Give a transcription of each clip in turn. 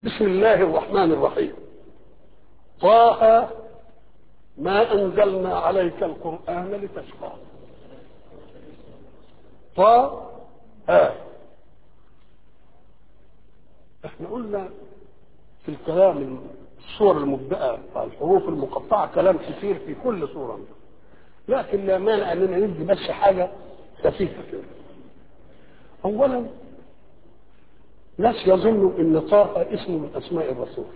بسم الله الرحمن الرحيم طه ما أنزلنا عليك القرآن لتشقى طه احنا قلنا في الكلام الصور المبدأة الحروف المقطعة كلام كثير في كل صورة لكن لا مانع اننا ندي بس حاجة خفيفة كده أولا ناس يظنوا ان طه اسم من اسماء الرسول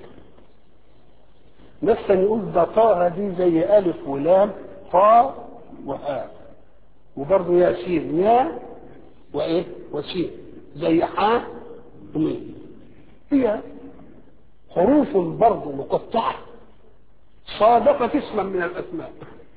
ناس تاني يقول ده طه دي زي الف ولام طا وآ وبرضه ياسين يا وايه وسين زي حاء وميم هي حروف برضه مقطعه صادفت اسما من الاسماء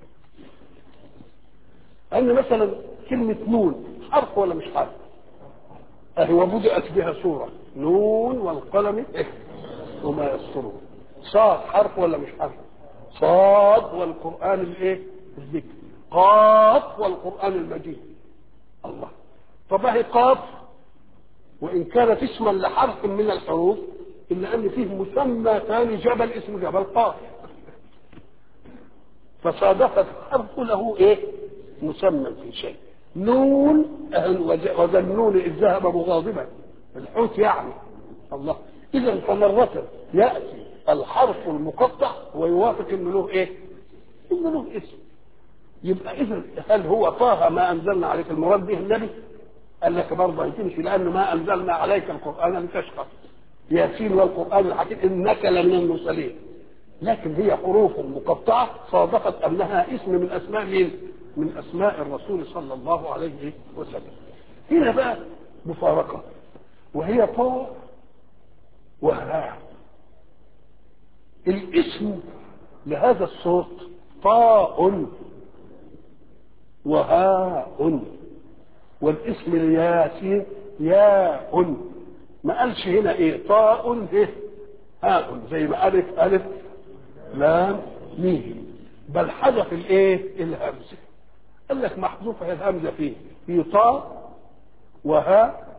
ان مثلا كلمه نون حرف ولا مش حرف اهي وبدأت بها سورة نون والقلم إيه؟ وما يسطرون صاد حرف ولا مش حرف صاد والقرآن الايه الذكر قاف والقرآن المجيد الله طب هي قاف وإن كانت اسما لحرف من الحروف إلا أن فيه مسمى ثاني جبل اسمه جبل قاف فصادفت حرف له ايه مسمى في شيء نون وذا النون إذ ذهب مغاضبا الحوت يعني الله إذا فمرة يأتي الحرف المقطع ويوافق إنه له إيه؟ إنه له اسم يبقى إذا هل هو طه ما أنزلنا عليك المراد به النبي؟ قال لك برضه هتمشي لأنه ما أنزلنا عليك القرآن لتشقى ياسين والقرآن الحكيم إنك لمن المرسلين لكن هي حروف مقطعة صادفت أنها اسم من أسماء مين؟ من اسماء الرسول صلى الله عليه وسلم هنا بقى مفارقه وهي طاء وهاء الاسم لهذا الصوت طاء وهاء والاسم الياسين ياء ما قالش هنا ايه طاء ايه هاء زي ما الف الف لام ميم بل حذف الايه الهمزه قال لك محذوفه الهمزه فيه في طاء وهاء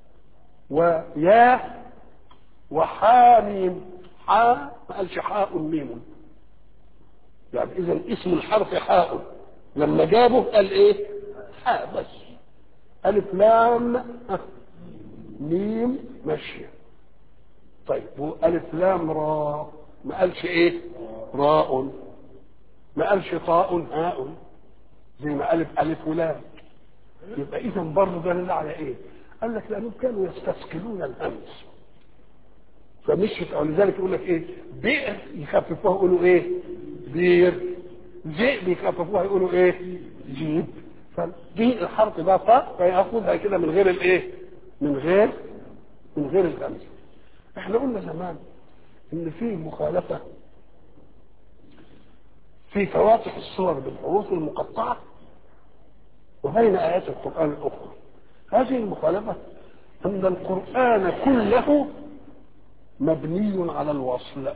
ويا وحاميم حاء ما قالش حاء ميم يعني اذا اسم الحرف حاء لما جابه قال ايه حاء بس الف لام ميم ماشيه طيب والف لام راء ما قالش ايه راء ما قالش طاء هاء زي ما ألف ألف ولام يبقى إذا برضه دليل على إيه؟ قال لك لأنهم كانوا يستثقلون الهمز فمشيت ولذلك يقول لك إيه؟ بئر يخففوها يقولوا إيه؟ بير ذئب يخففوها يقولوا إيه؟ جيب فدي الحرف ده فاء فياخدها كده من غير الإيه؟ من غير من غير الهمز احنا قلنا زمان ان في مخالفه في فواتح الصور بالحروف المقطعة وبين آيات القرآن الأخرى هذه المخالفة أن القرآن كله مبني على الوصل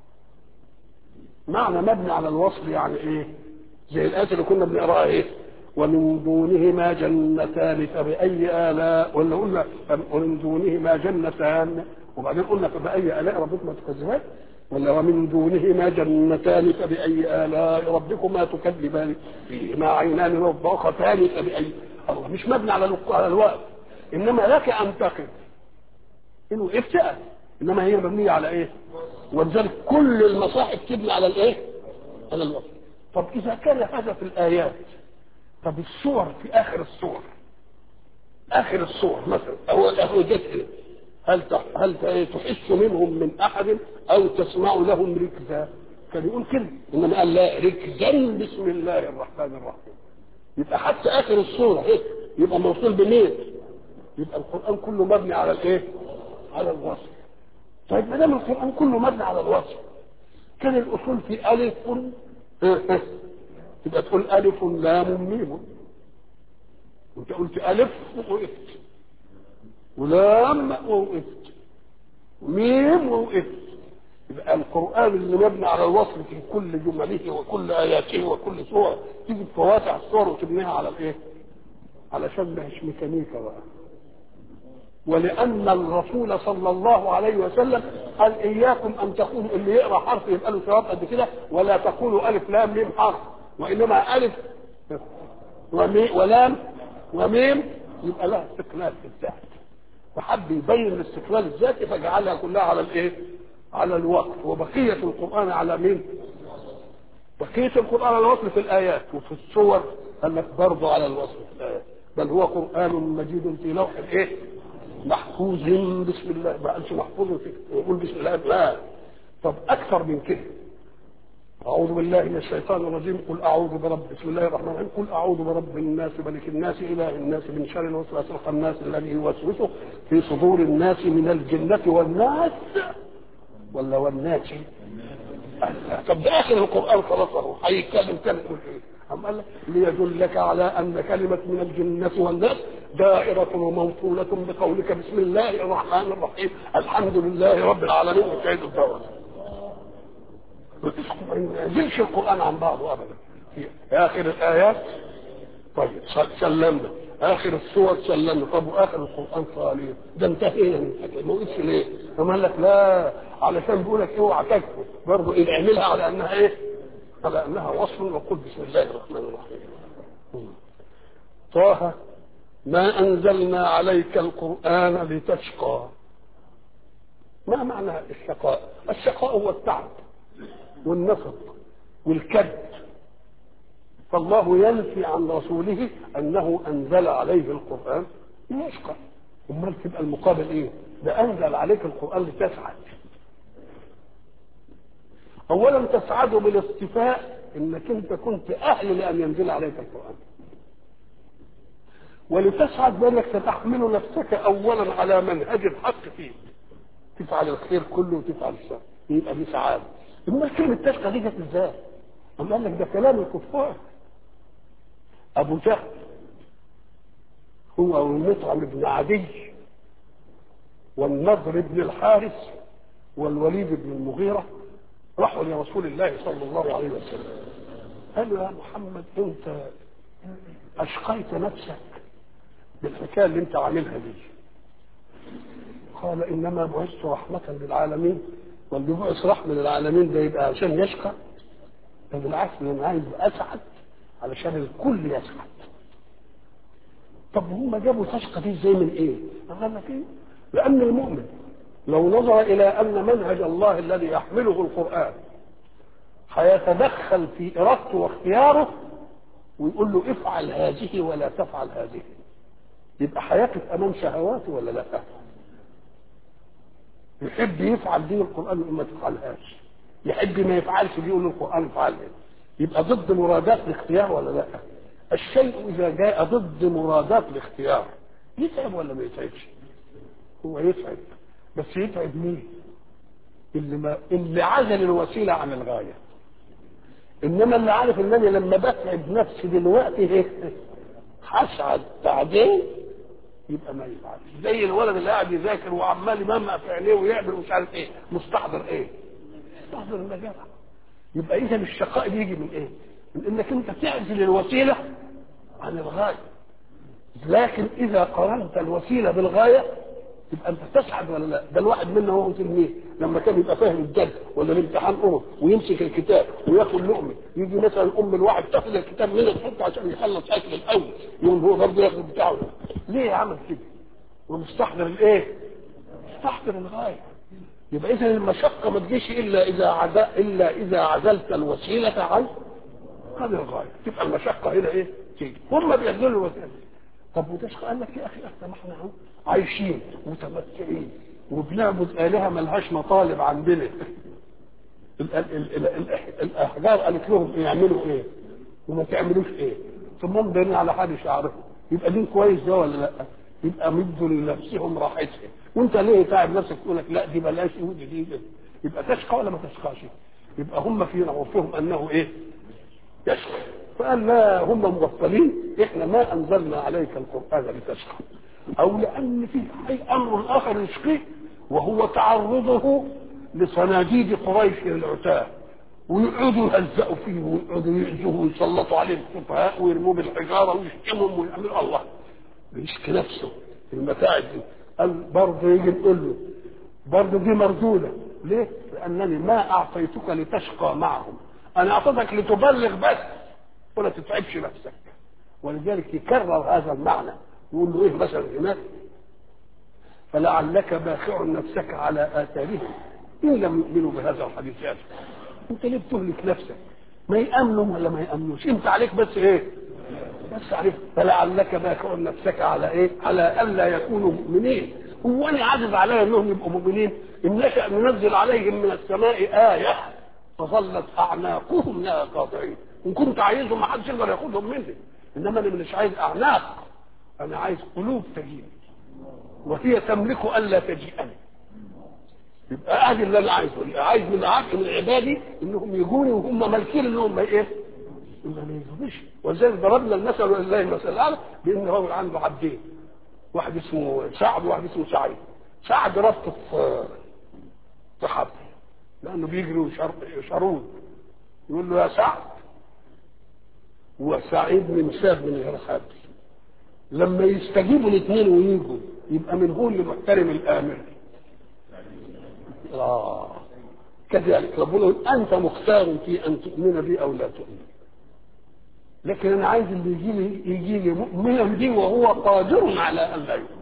معنى مبني على الوصل يعني ايه زي الآيات اللي كنا بنقراها ايه ومن دونهما جنتان فبأي آلاء ولا قلنا ومن دونهما جنتان وبعدين قلنا فبأي آلاء ربكما تكذبان ولا ومن دونهما جنتان فبأي آلاء ربكما تكذبان فيهما عينان نضاختان فبأي الله مش مبني على على الوقت إنما لك أن تقف إنه افتأ إنما هي مبنية على إيه؟ ولذلك كل المصاحف تبني على الإيه؟ على الوقت طب إذا كان هذا في الآيات طب الصور في آخر الصور آخر الصور مثلا أو أو جت هل هل تحس منهم من احد او تسمع لهم ركزا كان يقول كده انما قال لا ركزا بسم الله الرحمن الرحيم يبقى حتى اخر السوره هيك يبقى موصول بمين يبقى القران كله مبني على الايه على الوصف طيب ما دام القران كله مبني على الوصف كان الاصول في الف تبقى تقول الف لام ميم وانت قلت الف وقفت ولام ووقفت ميم ووقفت يبقى القرآن اللي مبني على الوصف في كل جمله وكل آياته وكل سورة تيجي بفواتح الصور وتبنيها على الإيه؟ علشان ما هيش ميكانيكا بقى ولأن الرسول صلى الله عليه وسلم قال إياكم أن تقولوا اللي يقرأ حرف يبقى له ثواب قد كده ولا تقولوا ألف لام ميم حرف وإنما ألف ومي ولام وميم يبقى لها استقلال في الذات فحب يبين الاستقلال الذاتي فجعلها كلها على الايه؟ على الوقت وبقية القرآن على مين؟ بقية القرآن على الوصف في الآيات وفي الصور قال لك برضه على الوصف في الآيات بل هو قرآن مجيد في لوح ايه؟ محفوظ بسم الله ما قالش محفوظ في يقول بسم الله لا طب أكثر من كده أعوذ بالله من الشيطان الرجيم قل أعوذ برب بسم الله الرحمن الرحيم قل أعوذ برب الناس ملك الناس إله الناس من شر الوسواس الخناس الذي يوسوس في صدور الناس من الجنة والناس ولا والناس طب ده آخر القرآن خلاص أهو هيتكلم كلمة يقول إيه؟ أم قال لك ليدلك على أن كلمة من الجنة والناس دائرة وموصولة بقولك بسم الله الرحمن الرحيم الحمد لله رب العالمين وكيد الدورة ما ينزلش القرآن عن بعضه أبدا في آخر الآيات طيب سلمنا آخر السور سلمنا طب وآخر القرآن صالح ده انتهينا من الحكاية ما وقفش ليه؟ فما قال لك لا علشان بيقول لك اوعى تكفر برضه إيه اعملها على أنها إيه؟ على أنها وصف وقل بسم الله الرحمن الرحيم طه ما أنزلنا عليك القرآن لتشقى ما معنى الشقاء؟ الشقاء هو التعب والنصب والكد فالله ينفي عن رسوله انه انزل عليه القران ليشقى امال تبقى المقابل ايه؟ ده انزل عليك القران لتسعد اولا تسعد بالاصطفاء انك انت كنت اهل لان ينزل عليك القران ولتسعد بانك ستحمل نفسك اولا على منهج الحق فيك تفعل الخير كله وتفعل الشر يبقى دي سعاده امال كلمه تشقى دي جت ازاي؟ أم قال لك ده كلام الكفار ابو جهل هو والمطعم بن عدي والنضر بن الحارث والوليد بن المغيرة راحوا لرسول الله صلى الله عليه وسلم قالوا يا محمد انت اشقيت نفسك بالحكايه اللي انت عاملها دي قال انما بعثت رحمه للعالمين واللي بعث رحمه للعالمين ده يبقى عشان يشقى ده بالعكس انا عايز اسعد علشان الكل يسعد طب هم جابوا تشقى دي ازاي من ايه؟ قال لك ايه؟ لان المؤمن لو نظر الى ان منهج الله الذي يحمله القران هيتدخل في ارادته واختياره ويقول له افعل هذه ولا تفعل هذه يبقى هيقف امام شهواته ولا لا؟ يحب يفعل دي القران يقول ما تفعلهاش يحب ما يفعلش دي يقول القران افعلها يبقى ضد مرادات الاختيار ولا لا؟ الشيء اذا جاء ضد مرادات الاختيار يتعب ولا ما يتعبش؟ هو يتعب بس يتعب مين؟ اللي ما اللي عزل الوسيله عن الغايه انما اللي عارف ان انا لما بتعب نفسي دلوقتي هيك هسعد بعدين يبقى ما يفعلش زي الولد اللي قاعد يذاكر وعمال يممع في عينيه ويعمل مش عارف ايه مستحضر ايه؟ مستحضر النجاح يبقى اذا الشقاء بيجي من ايه؟ من انك انت تعزل الوسيله عن الغايه لكن اذا قارنت الوسيله بالغايه يبقى انت تسعد ولا لا؟ ده الواحد منا وهو تلميذ لما كان يبقى فاهم الجد ولا الامتحان امه ويمسك الكتاب وياكل لقمه يجي مثلا ام الواحد تاخد الكتاب منه تحطه عشان يخلص اكل الاول يقوم هو برضه ياخد بتاعه ليه عمل كده؟ ومستحضر الايه؟ مستحضر الغايه يبقى اذا المشقه ما تجيش الا اذا عزل الا اذا عزلت الوسيله عن عن الغايه تبقى المشقه هنا ايه؟ تيجي هم بيعزلوا الوسيله طب وتشقى قال لك يا اخي احنا ما احنا اهو عايشين متمتعين وبنعبد الهه ملهاش مطالب عندنا ال- ال- ال- ال- الاحجار قالت لهم يعملوا ايه وما تعملوش ايه ثم دارين على حال شعرهم يبقى دين كويس ده ولا لا يبقى مدوا لنفسهم راحتهم وانت ليه تعب نفسك تقول لك لا دي بلاش ودي دي, دي يبقى تشقى ولا ما تشقاش يبقى هم في عرفهم انه ايه يشقى فقال لا هم مغفلين احنا ما انزلنا عليك القران لتشقى او لان في اي امر اخر يشقيه وهو تعرضه لصناديد قريش العتاه ويقعدوا يهزقوا فيه ويقعدوا يؤذوه ويسلطوا عليه السفهاء ويرموه بالحجاره ويشتمهم ويعملوا الله بيشكي نفسه في المتاعب دي قال برضه يجي نقول له برضه دي مردوده ليه؟ لانني ما اعطيتك لتشقى معهم انا اعطيتك لتبلغ بس ولا تتعبش نفسك ولذلك يكرر هذا المعنى يقول له ايه مثلا هناك فلعلك باخع نفسك على اثارهم ان لم يؤمنوا بهذا الحديث يعني انت ليه بتهلك نفسك ما يامنوا ولا ما يامنوش انت عليك بس ايه بس عليك فلعلك باخع نفسك على ايه على الا يكونوا مؤمنين هو انا عاجز علي انهم يبقوا مؤمنين ان نشا ننزل عليهم من السماء ايه فظلت اعناقهم لها قاطعين ان كنت عايزهم ما حدش يقدر ياخدهم مني انما انا مش عايز اعناق انا عايز قلوب تجيني وهي تملك الا تجيئني يبقى ادي اللي انا عايزه عايز من عبد من عبادي انهم يجوني وهم مالكين انهم ما ايه ما يجونيش ولذلك ضربنا المثل ولله المثل الاعلى بان رجل عنده عبدين واحد اسمه سعد وواحد اسمه سعيد سعد ربطه في في حبل لانه بيجري شارون يقول له يا سعد وسعيد من ساب من غير حبل لما يستجيبوا الاثنين ويجوا يبقى من هو اللي محترم الامر اه كذلك ربنا يقول انت مختار في ان تؤمن بي او لا تؤمن لكن انا عايز اللي يجي لي يجي لي مؤمنا بي وهو قادر على ان لا يؤمن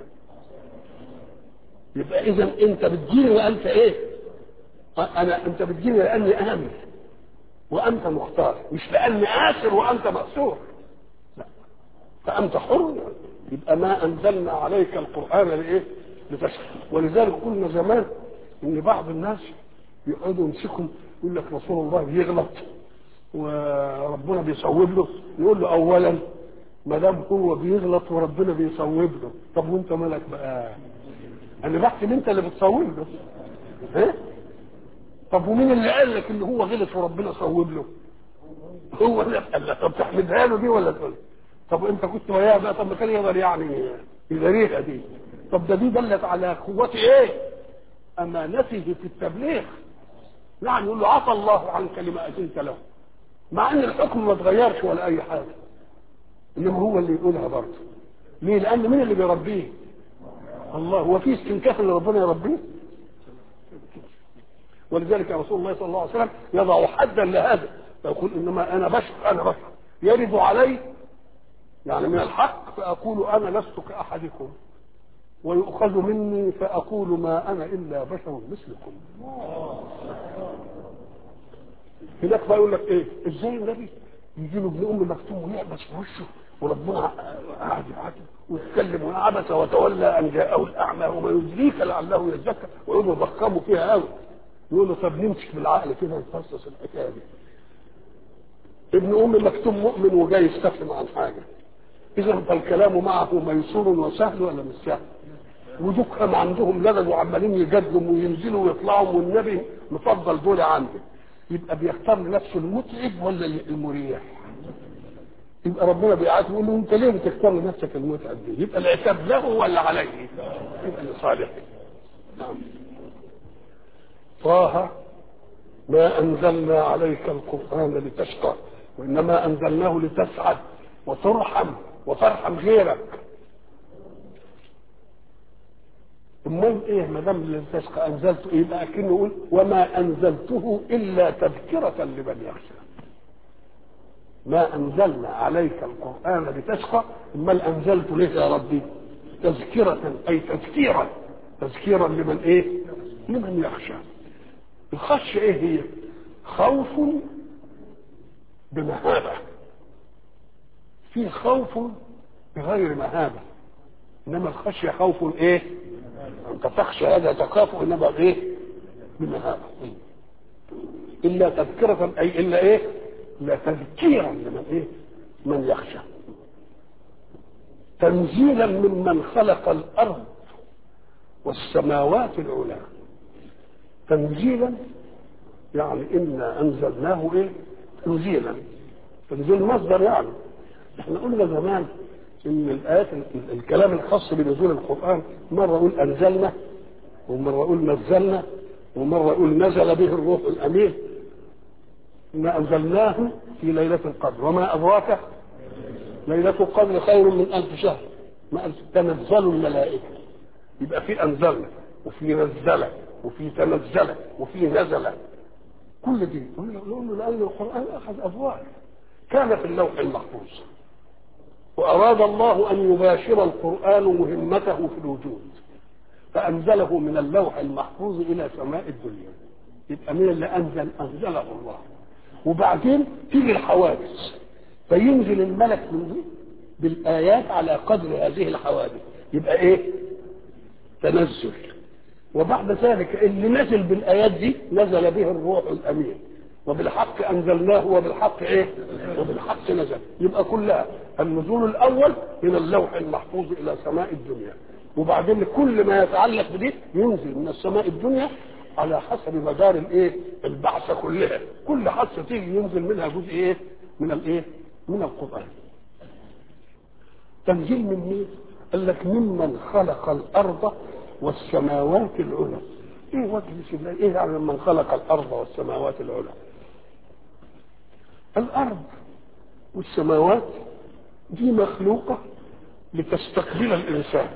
يبقى اذا انت بتجيني وانت ايه انا انت بتجيني لاني امن وانت مختار مش لاني اسر وانت ماسور لا فانت حر يبقى ما انزلنا عليك القران لايه لتشكر ولذلك قلنا زمان ان بعض الناس يقعدوا يمسكوا يقول لك رسول الله يغلط وربنا بيصوب له يقول له اولا ما دام هو بيغلط وربنا بيصوب له طب وانت مالك بقى انا بحسب انت اللي بتصوب له ها طب ومين اللي قال لك ان هو غلط وربنا صوب له هو اللي قال لك طب تحمدها له دي ولا تقول طب انت كنت وياه بقى طب ما كان يقدر يعني يداريها دي طب ده دي دلت على قوة ايه امانته في التبليغ نعم يقول له عفى الله عنك لما اذنت له مع ان الحكم ما اتغيرش ولا اي حاجه انما هو اللي يقولها برضه ليه لان مين اللي بيربيه الله هو في استنكاف اللي ربنا يربيه ولذلك رسول الله صلى الله عليه وسلم يضع حدا لهذا فيقول انما انا بشر انا بشر يرد علي يعني من الحق فاقول انا لست كاحدكم ويؤخذ مني فاقول ما انا الا بشر مثلكم هناك بقى يقول لك ايه ازاي النبي يجي له ابن ام مكتوم ويعبس في وشه وربنا قاعد يعاتب ويتكلم وعبس وتولى ان جاءه الاعمى وما يدريك لعله يزكى ويقول له ضخموا فيها قوي يقول له طب نمسك بالعقل كده نفصص الحكايه دي ابن ام مكتوم مؤمن وجاي يستفهم عن حاجه اذا فالكلام معه ميسور وسهل ولا مش سهل ودكهم عندهم لدد وعمالين يجادلوا وينزلوا ويطلعوا والنبي مفضل دول عنده يبقى بيختار لنفسه المتعب ولا المريح يبقى ربنا بيعاتب يقول له انت ليه بتختار لنفسك المتعب دي يبقى العتاب له ولا عليه يبقى لصالحه نعم طه ما انزلنا عليك القران لتشقى وانما انزلناه لتسعد وترحم وترحم غيرك امال ايه ما دام لتشقى انزلته ايه بقى كأنه يقول وما انزلته الا تذكره لمن يخشى ما انزلنا عليك القران لتشقى امال انزلته ليه يا ربي تذكره اي تذكيرا تذكيرا لمن ايه لمن يخشى الخشيه ايه هي خوف بمهابه في خوف بغير مهابه انما الخشيه خوف ايه انت تخشى هذا تخاف انما ايه بمهابه الا تذكره اي الا ايه الا تذكيرا لمن ايه من يخشى تنزيلا ممن خلق الارض والسماوات العلى تنزيلا يعني انا انزلناه ايه تنزيلا تنزيل مصدر يعني احنا قلنا زمان ان الايات الكلام الخاص بنزول القران مره يقول انزلنا ومره يقول نزلنا ومره يقول نزل به الروح الامين إنا أنزلناه في ليلة القدر وما أدراك ليلة القدر خير من ألف شهر ما ألف تنزل الملائكة يبقى في انزلنا وفي نزله وفي تنزله وفي نزله كل دي نقول له لان القران اخذ ابواب كان في اللوح المحفوظ واراد الله ان يباشر القران مهمته في الوجود فانزله من اللوح المحفوظ الى سماء الدنيا يبقى مين اللي انزل انزله الله وبعدين تيجي الحوادث فينزل الملك من دي بالايات على قدر هذه الحوادث يبقى ايه تنزل وبعد ذلك اللي نزل بالايات دي نزل به الروح الامين وبالحق انزلناه وبالحق ايه وبالحق نزل يبقى كلها النزول الاول من اللوح المحفوظ الى سماء الدنيا وبعدين كل ما يتعلق بدي ينزل من السماء الدنيا على حسب مدار الايه البعثه كلها كل حادثه تيجي ينزل منها جزء ايه من الايه من القران تنزيل من مين قال لك ممن خلق الارض والسماوات العلى ايه وجه الله ايه يعني من خلق الارض والسماوات العلى الارض والسماوات دي مخلوقه لتستقبل الانسان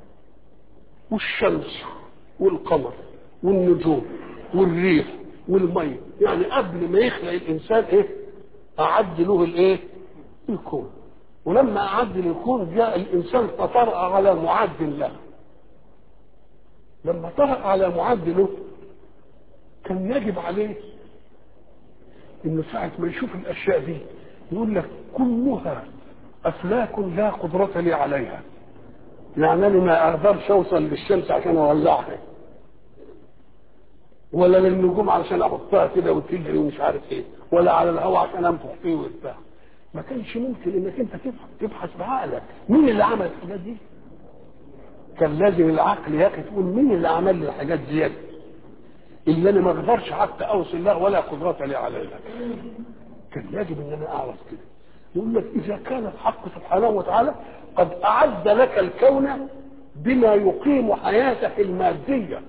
والشمس والقمر والنجوم والريح والمي يعني قبل ما يخلق الانسان ايه اعد له الايه الكون ولما اعد للكون جاء الانسان فطرأ على معد له لما طرأ على معد له كان يجب عليه انه ساعة ما يشوف الاشياء دي يقول لك كلها افلاك لا قدرة لي عليها يعني انا ما اقدرش اوصل للشمس عشان اولعها ولا للنجوم علشان احطها كده وتجري ومش عارف ايه ولا على الهواء عشان انفخ فيه وبتاع ما كانش ممكن انك انت تبحث تبحث بعقلك مين اللي عمل الحاجات دي كان لازم العقل يا اخي تقول مين اللي عمل لي الحاجات دي اللي انا ما اقدرش حتى اوصل لها ولا قدرة لي عليها كان يجب ان انا اعرف كده يقول لك اذا كان الحق سبحانه وتعالى قد اعد لك الكون بما يقيم حياتك الماديه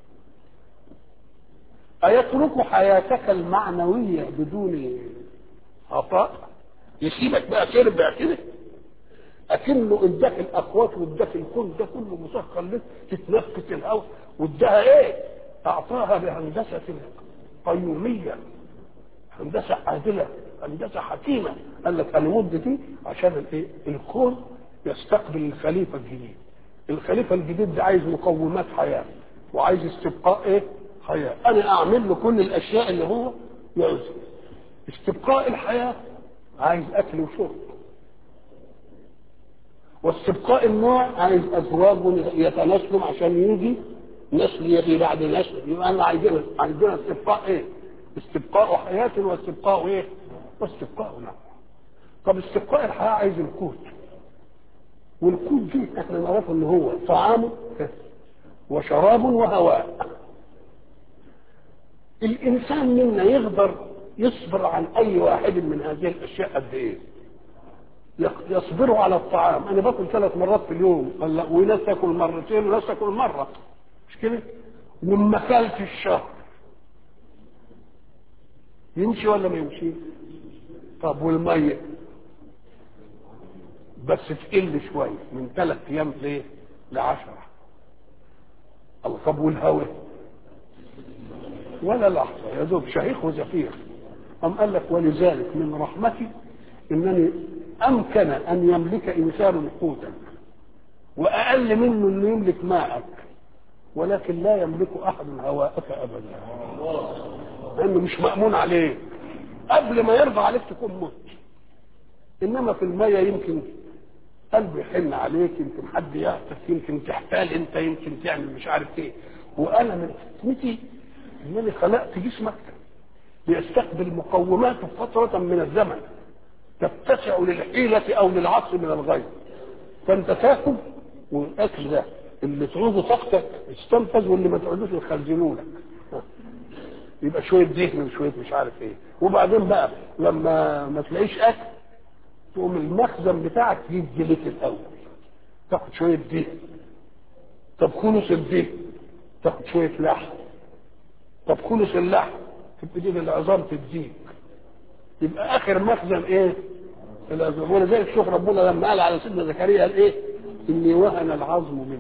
أيترك حياتك المعنوية بدون عطاء يسيبك بقى تربع كده أكنه اداك الأقوات واداك الكون ده كله مسخر لك تتنفس الهواء واداها إيه؟ أعطاها بهندسة قيومية هندسة عادلة هندسة حكيمة قال لك أنا مد دي عشان الإيه؟ الكون يستقبل الخليفة الجديد الخليفة الجديد ده عايز مقومات حياة وعايز استبقاء إيه؟ حياة أنا أعمل له كل الأشياء اللي هو يعوزها استبقاء الحياة عايز أكل وشرب واستبقاء النوع عايز أزواج يتناسلوا عشان يجي نسل يجي بعد نسل يبقى أنا عايزين عندنا استبقاء إيه؟ استبقاء حياة واستبقاء إيه؟ واستبقاء نوع طب استبقاء الحياة عايز القوت والقوت دي احنا نعرفه ان هو طعام وشراب وهواء الانسان منا يقدر يصبر عن اي واحد من هذه الاشياء قد ايه يصبروا على الطعام انا باكل ثلاث مرات في اليوم قال لا وناس تاكل مرتين وناس تاكل مره مش كده وما اكلت الشهر يمشي ولا ما يمشي طب والميه بس تقل شويه من ثلاث ايام ليه لعشرة طب والهواء ولا لحظة يا دوب شهيق وزفير أم قال لك ولذلك من رحمتي إنني أمكن أن يملك إنسان قوتا وأقل منه إنه يملك ماءك ولكن لا يملك أحد هواءك أبدا لأنه مش مأمون عليه قبل ما يرضى عليك تكون مت إنما في المية يمكن قلبه يحن عليك يمكن حد يعطف يمكن تحتال انت يمكن تعمل مش عارف ايه وانا من حكمتي انني خلقت جسمك ليستقبل مقوماته فترة من الزمن تتسع للحيلة او للعصر من الغيب فانت تاكل والاكل ده اللي تعوزه طاقتك استنفذ واللي ما تعوزوش يخزنوا لك يبقى شويه دهن وشويه مش عارف ايه وبعدين بقى لما ما تلاقيش اكل تقوم المخزن بتاعك يدي لك الاول تاخد شويه دهن طب خلص الدهن تاخد شويه لحم طب خلص اللحم تبتدي العظام تديك يبقى اخر مخزن ايه العظام ولذلك شوف ربنا لما قال على سيدنا زكريا قال ايه اني وهن العظم مني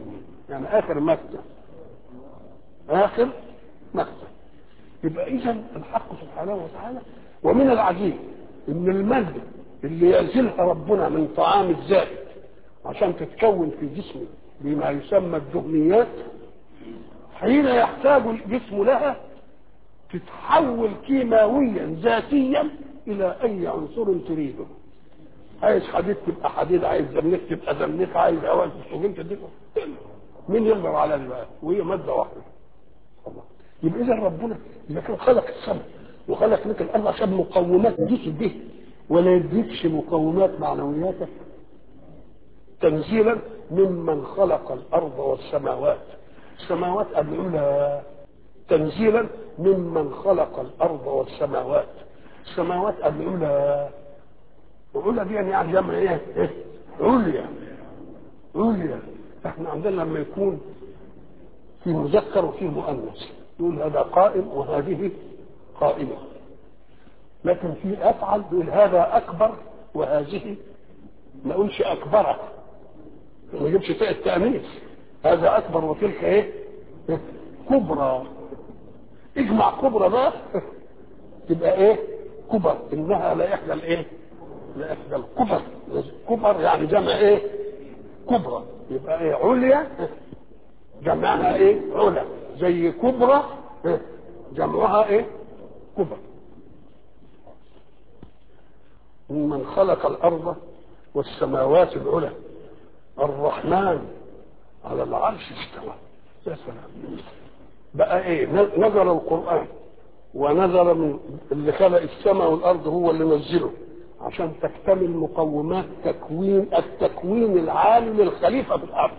يعني اخر مكتب اخر مكتب يبقى اذا الحق سبحانه وتعالى ومن العجيب ان الماده اللي ينزلها ربنا من طعام الزائد عشان تتكون في جسمه بما يسمى الدهنيات حين يحتاج الجسم لها تتحول كيماويا ذاتيا الى اي عنصر تريده عايز حديد تبقى حديد عايز زمنك تبقى زمنك عايز هواء تستخدم تديله مين يقدر على دي بقى وهي ماده واحده الله يبقى اذا ربنا اذا كان خلق السماء وخلق لك الارض عشان مقومات ديك به ولا يديكش مقومات معنوياتك تنزيلا ممن خلق الارض والسماوات السماوات قبل تنزيلا ممن خلق الارض والسماوات السماوات قبل اولى اولى دي يعني جمع ايه؟ إيه؟ عليا عليا احنا عندنا لما يكون في مذكر وفي مؤنث يقول هذا قائم وهذه قائمة لكن في أفعل يقول هذا أكبر وهذه ما أقولش أكبره ما يجيبش تاء التأنيث هذا أكبر وتلك إيه؟ كبرى اجمع كبرى بقى تبقى إيه؟ كبر إنها لا إحدى الإيه؟ لا إحدى الكبر كبر يعني جمع إيه؟ كبرى يبقى إيه؟ عليا جمعها إيه؟ علا زي كبرى جمعها إيه؟ كبر من خلق الأرض والسماوات العلى الرحمن على العرش استوى يا سلام بقى ايه نزل القرآن ونزل من اللي خلق السماء والأرض هو اللي نزله عشان تكتمل مقومات تكوين التكوين العالي للخليفة في الأرض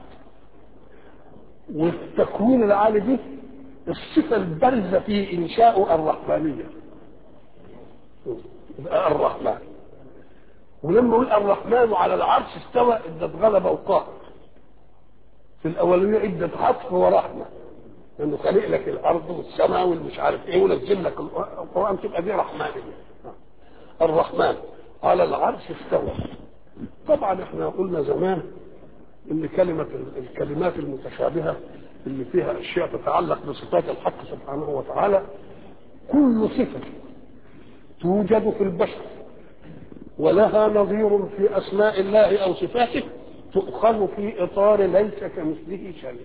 والتكوين العالي دي الصفة البارزة في إنشاء الرحمانية الرحمن ولما يقول الرحمن على العرش استوى ادت غلبة وقهر في الأولية ادت عطف ورحمة لأنه خلق لك الأرض والسماء والمش عارف إيه ونزل لك القرآن تبقى دي رحمانية الرحمن على العرش استوى طبعا احنا قلنا زمان ان كلمة الكلمات المتشابهة اللي فيها اشياء تتعلق بصفات الحق سبحانه وتعالى كل صفة توجد في البشر ولها نظير في اسماء الله او صفاته تؤخذ في اطار ليس كمثله شيء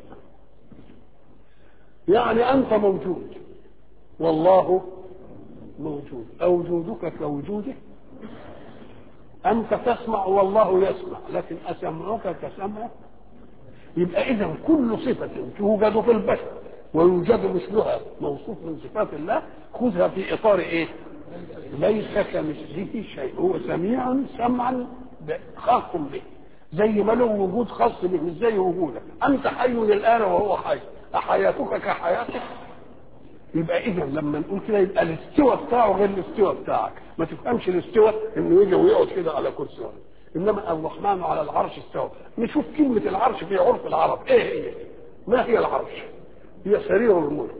يعني انت موجود والله موجود اوجودك كوجوده انت تسمع والله يسمع لكن اسمعك كسمعه يبقى اذا كل صفه توجد في البشر ويوجد مثلها موصوف من صفات الله خذها في اطار ايه ليس كمثله شيء هو سميع سمعا خاص به زي ما له وجود خاص به مش زي وجودك انت حي الان وهو حي احياتك كحياتك يبقى اذا لما نقول كده يبقى الاستوى بتاعه غير الاستوى بتاعك ما تفهمش الاستوى انه يجي ويقعد كده على كرسي انما الرحمن على العرش استوى نشوف كلمه العرش في عرف العرب ايه هي ما هي العرش هي سرير الملك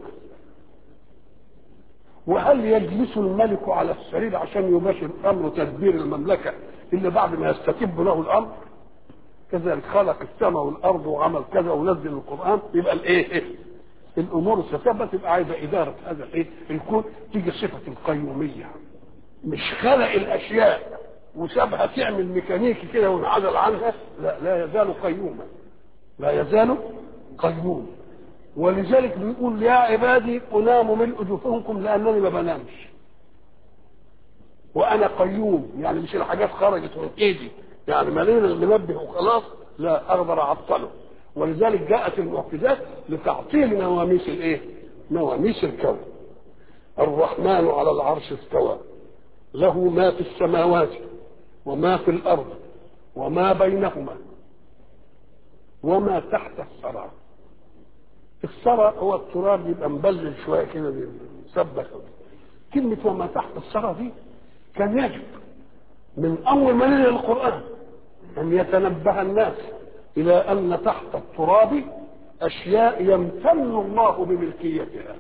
وهل يجلس الملك على السرير عشان يباشر امر تدبير المملكه الا بعد ما يستتب له الامر كذلك خلق السماء والارض وعمل كذا ونزل القران يبقى الايه إيه؟ الامور الستابه تبقى عايزه اداره هذا الايه الكون تيجي صفه القيوميه مش خلق الاشياء وسابها تعمل ميكانيكي كده وانعزل عنها لا لا يزال قيوما لا يزال قيوم ولذلك بيقول يا عبادي انام ملء جفونكم لانني ما بنامش وانا قيوم يعني مش الحاجات خرجت من ايدي يعني مالين المنبه وخلاص لا اقدر اعطله ولذلك جاءت المعجزات لتعطيل نواميس الايه؟ نواميس الكون. الرحمن على العرش استوى له ما في السماوات وما في الارض وما بينهما وما تحت الثرى. الثرى هو التراب يبقى مبلل شويه كده بيسبح كلمه وما تحت الثرى دي كان يجب من اول ما نزل القران ان يتنبه الناس إلى أن تحت التراب أشياء يمتن الله بملكيتها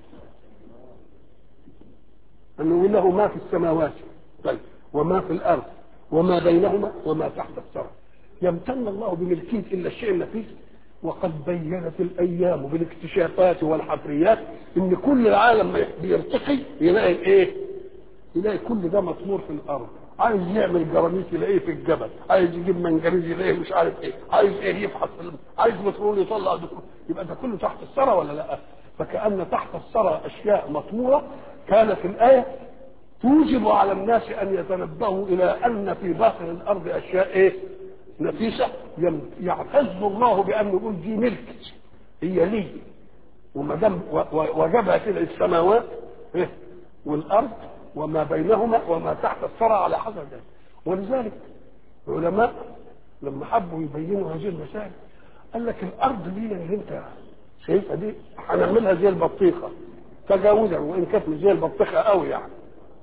أنه له ما في السماوات طيب وما في الأرض وما بينهما وما تحت الثرى يمتن الله بملكية إلا الشيء النفيس وقد بينت الايام بالاكتشافات والحفريات ان كل العالم بيرتقي يلاقي ايه؟ يلاقي كل ده مطمور في الارض عايز يعمل جرانيت يلاقيه في الجبل عايز يجيب منجنيز يلاقيه مش عارف ايه عايز ايه يفحص عايز بترول يطلع بترول يبقى ده كله تحت الثرى ولا لا فكأن تحت الثرى اشياء مطموره كانت الايه توجب على الناس ان يتنبهوا الى ان في باطن الارض اشياء ايه نفيسه يعتز الله بان يقول دي ملك هي لي وما دام وجبها كده السماوات إيه؟ والارض وما بينهما وما تحت الثرى على حسب ذلك ولذلك العلماء لما حبوا يبينوا هذه المسائل قال لك الارض دي اللي انت شايفها دي هنعملها زي البطيخه تجاوزا وان كانت مش زي البطيخه قوي يعني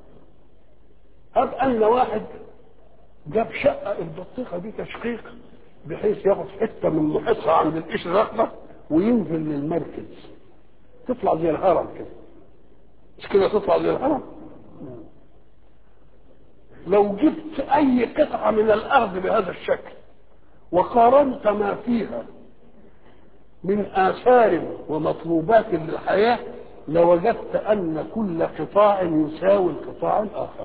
هب ان واحد جاب شقه البطيخه دي تشقيق بحيث ياخد حته من محيطها عند القشر الاخضر وينزل للمركز تطلع زي الهرم كده مش كده تطلع زي الهرم لو جبت اي قطعه من الارض بهذا الشكل وقارنت ما فيها من اثار ومطلوبات للحياه لوجدت ان كل قطاع يساوي القطاع الاخر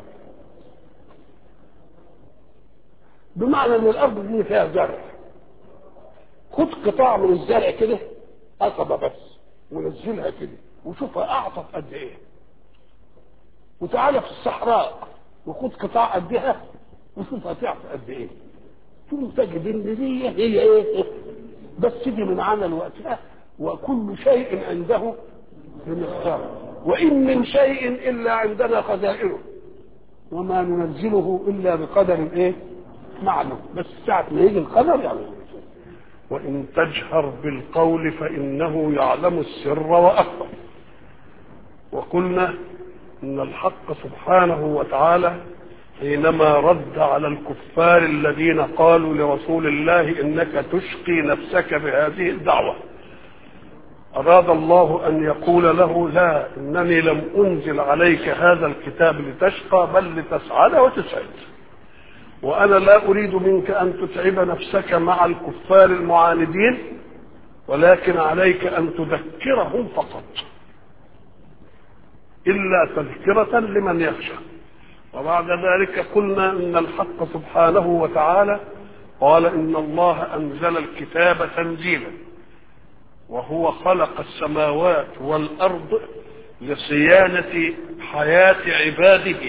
بمعنى ان الارض دي فيها زرع خد قطاع من الزرع كده قصبة بس ونزلها كده وشوفها اعطت قد ايه وتعالى في الصحراء وخد قطاع قدها وشوفها تعطي قد ايه ثم تجد ان دي هي ايه بس دي من عمل وقتها وكل شيء عنده بمقدار وان من شيء الا عندنا خزائنه وما ننزله الا بقدر ايه معلوم بس ساعة ما يجي القدر يعني وإن تجهر بالقول فإنه يعلم السر وأخفى وقلنا إن الحق سبحانه وتعالى حينما رد على الكفار الذين قالوا لرسول الله إنك تشقي نفسك بهذه الدعوة أراد الله أن يقول له لا إنني لم أنزل عليك هذا الكتاب لتشقى بل لتسعد وتسعد وانا لا اريد منك ان تتعب نفسك مع الكفار المعاندين ولكن عليك ان تذكرهم فقط الا تذكره لمن يخشى وبعد ذلك قلنا ان الحق سبحانه وتعالى قال ان الله انزل الكتاب تنزيلا وهو خلق السماوات والارض لصيانه حياه عباده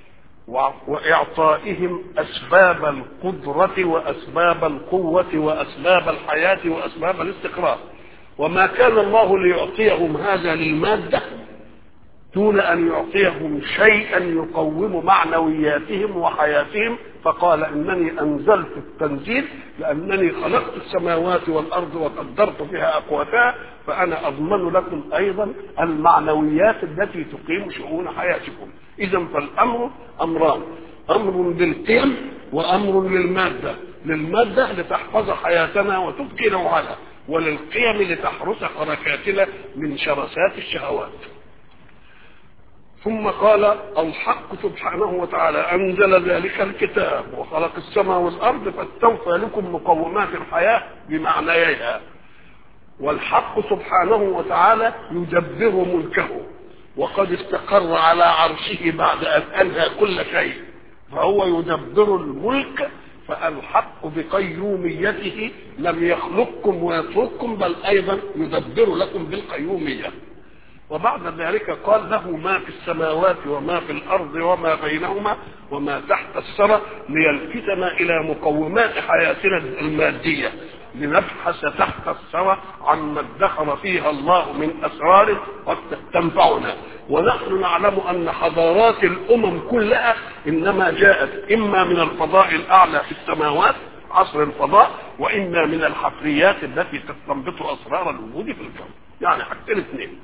واعطائهم اسباب القدره واسباب القوه واسباب الحياه واسباب الاستقرار وما كان الله ليعطيهم هذا للماده دون ان يعطيهم شيئا يقوم معنوياتهم وحياتهم فقال انني انزلت التنزيل لانني خلقت السماوات والارض وقدرت فيها اقواتها فانا اضمن لكم ايضا المعنويات التي تقيم شؤون حياتكم اذا فالامر امران امر للقيم وامر للماده للماده لتحفظ حياتنا وتبقي نوعها وللقيم لتحرس حركاتنا من شرسات الشهوات ثم قال الحق سبحانه وتعالى انزل ذلك الكتاب وخلق السماء والارض فاستوفى لكم مقومات الحياه بمعنييها والحق سبحانه وتعالى يدبر ملكه وقد استقر على عرشه بعد ان انهى كل شيء فهو يدبر الملك فالحق بقيوميته لم يخلقكم ويترككم بل ايضا يدبر لكم بالقيوميه وبعد ذلك قال له ما في السماوات وما في الارض وما بينهما وما تحت الثرى ليلفتنا الى مقومات حياتنا الماديه لنبحث تحت الثرى عما ادخر فيها الله من اسرار قد تنفعنا ونحن نعلم ان حضارات الامم كلها انما جاءت اما من الفضاء الاعلى في السماوات عصر الفضاء واما من الحفريات التي تستنبط اسرار الوجود في الكون يعني حاجتين اثنين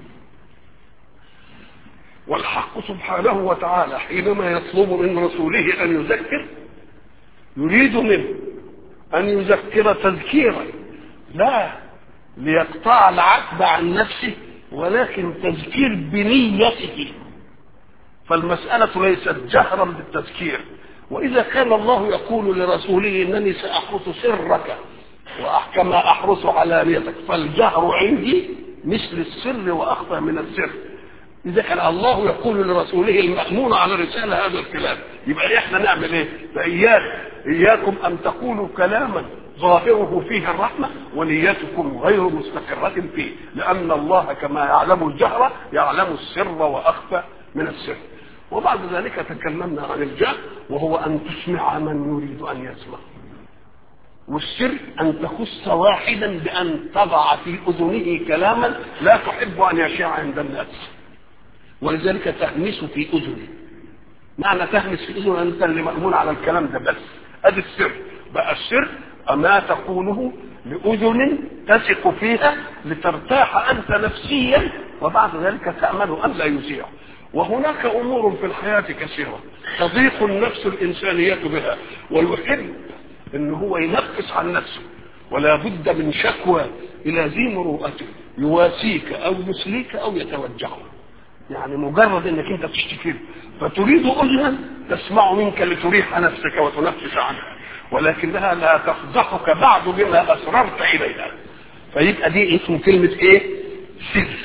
والحق سبحانه وتعالى حينما يطلب من رسوله ان يذكر يريد منه ان يذكر تذكيرا لا ليقطع العتب عن نفسه ولكن تذكير بنيته فالمسألة ليست جهرا بالتذكير وإذا كان الله يقول لرسوله إنني سأحرس سرك وكما احرص علانيتك فالجهر عندي مثل السر واخفى من السر اذا كان الله يقول لرسوله المامون على الرساله هذا الكلام يبقى احنا نعمل ايه فاياك اياكم ان تقولوا كلاما ظاهره فيه الرحمة ونيتكم غير مستقرة فيه لأن الله كما يعلم الجهر يعلم السر وأخفى من السر وبعد ذلك تكلمنا عن الجهر وهو أن تسمع من يريد أن يسمع والسر أن تخص واحدا بأن تضع في أذنه كلاما لا تحب أن يشاع عند الناس ولذلك تهمس في أذنه معنى تهمس في أذنه أنت اللي مأمون على الكلام ده بس أدي السر بقى السر أما تقوله لأذن تثق فيها لترتاح أنت نفسيا وبعد ذلك تأمل أن لا يذيع وهناك أمور في الحياة كثيرة تضيق النفس الإنسانية بها ويحب أن هو ينفس عن نفسه ولا بد من شكوى إلى ذي مروءته يواسيك أو يسليك أو يتوجعه يعني مجرد انك انت تشتكي فتريد اذنا تسمع منك لتريح نفسك وتنفس عنها ولكنها لا تفضحك بعد بما اسررت اليها فيبقى دي اسم كلمه ايه سر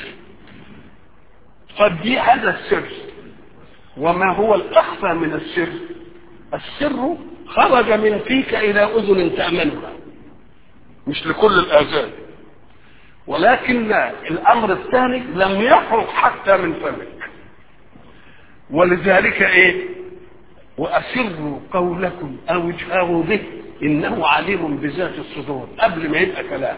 قد دي هذا السر وما هو الاخفى من السر السر خرج من فيك الى اذن تامنها مش لكل الاذان ولكن الامر الثاني لم يخرج حتى من فمك ولذلك ايه واسروا قولكم او اجهروا به انه عليم بذات الصدور قبل ما يبقى كلام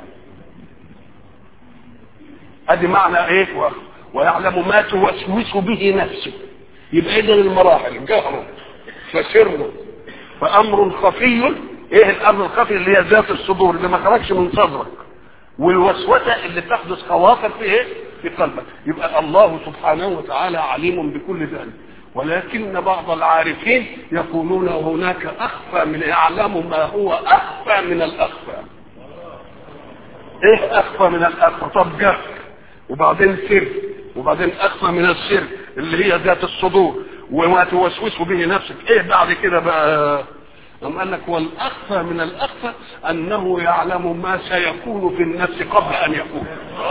ادي معنى ايه و... ويعلم ما توسوس به نفسه يبقى اذا المراحل جهر فسر فامر خفي ايه الامر الخفي اللي هي ذات الصدور اللي ما خرجش من صدرك والوسوسه اللي تحدث خواطر في ايه في قلبك يبقى الله سبحانه وتعالى عليم بكل ذلك ولكن بعض العارفين يقولون هناك اخفى من يعلم ما هو اخفى من الاخفى ايه اخفى من الاخفى طب جهل وبعدين سر وبعدين اخفى من السر اللي هي ذات الصدور وما توسوس به نفسك ايه بعد كده بقى أم قال لك والأخفى من الأخفى أنه يعلم ما سيكون في النفس قبل أن يكون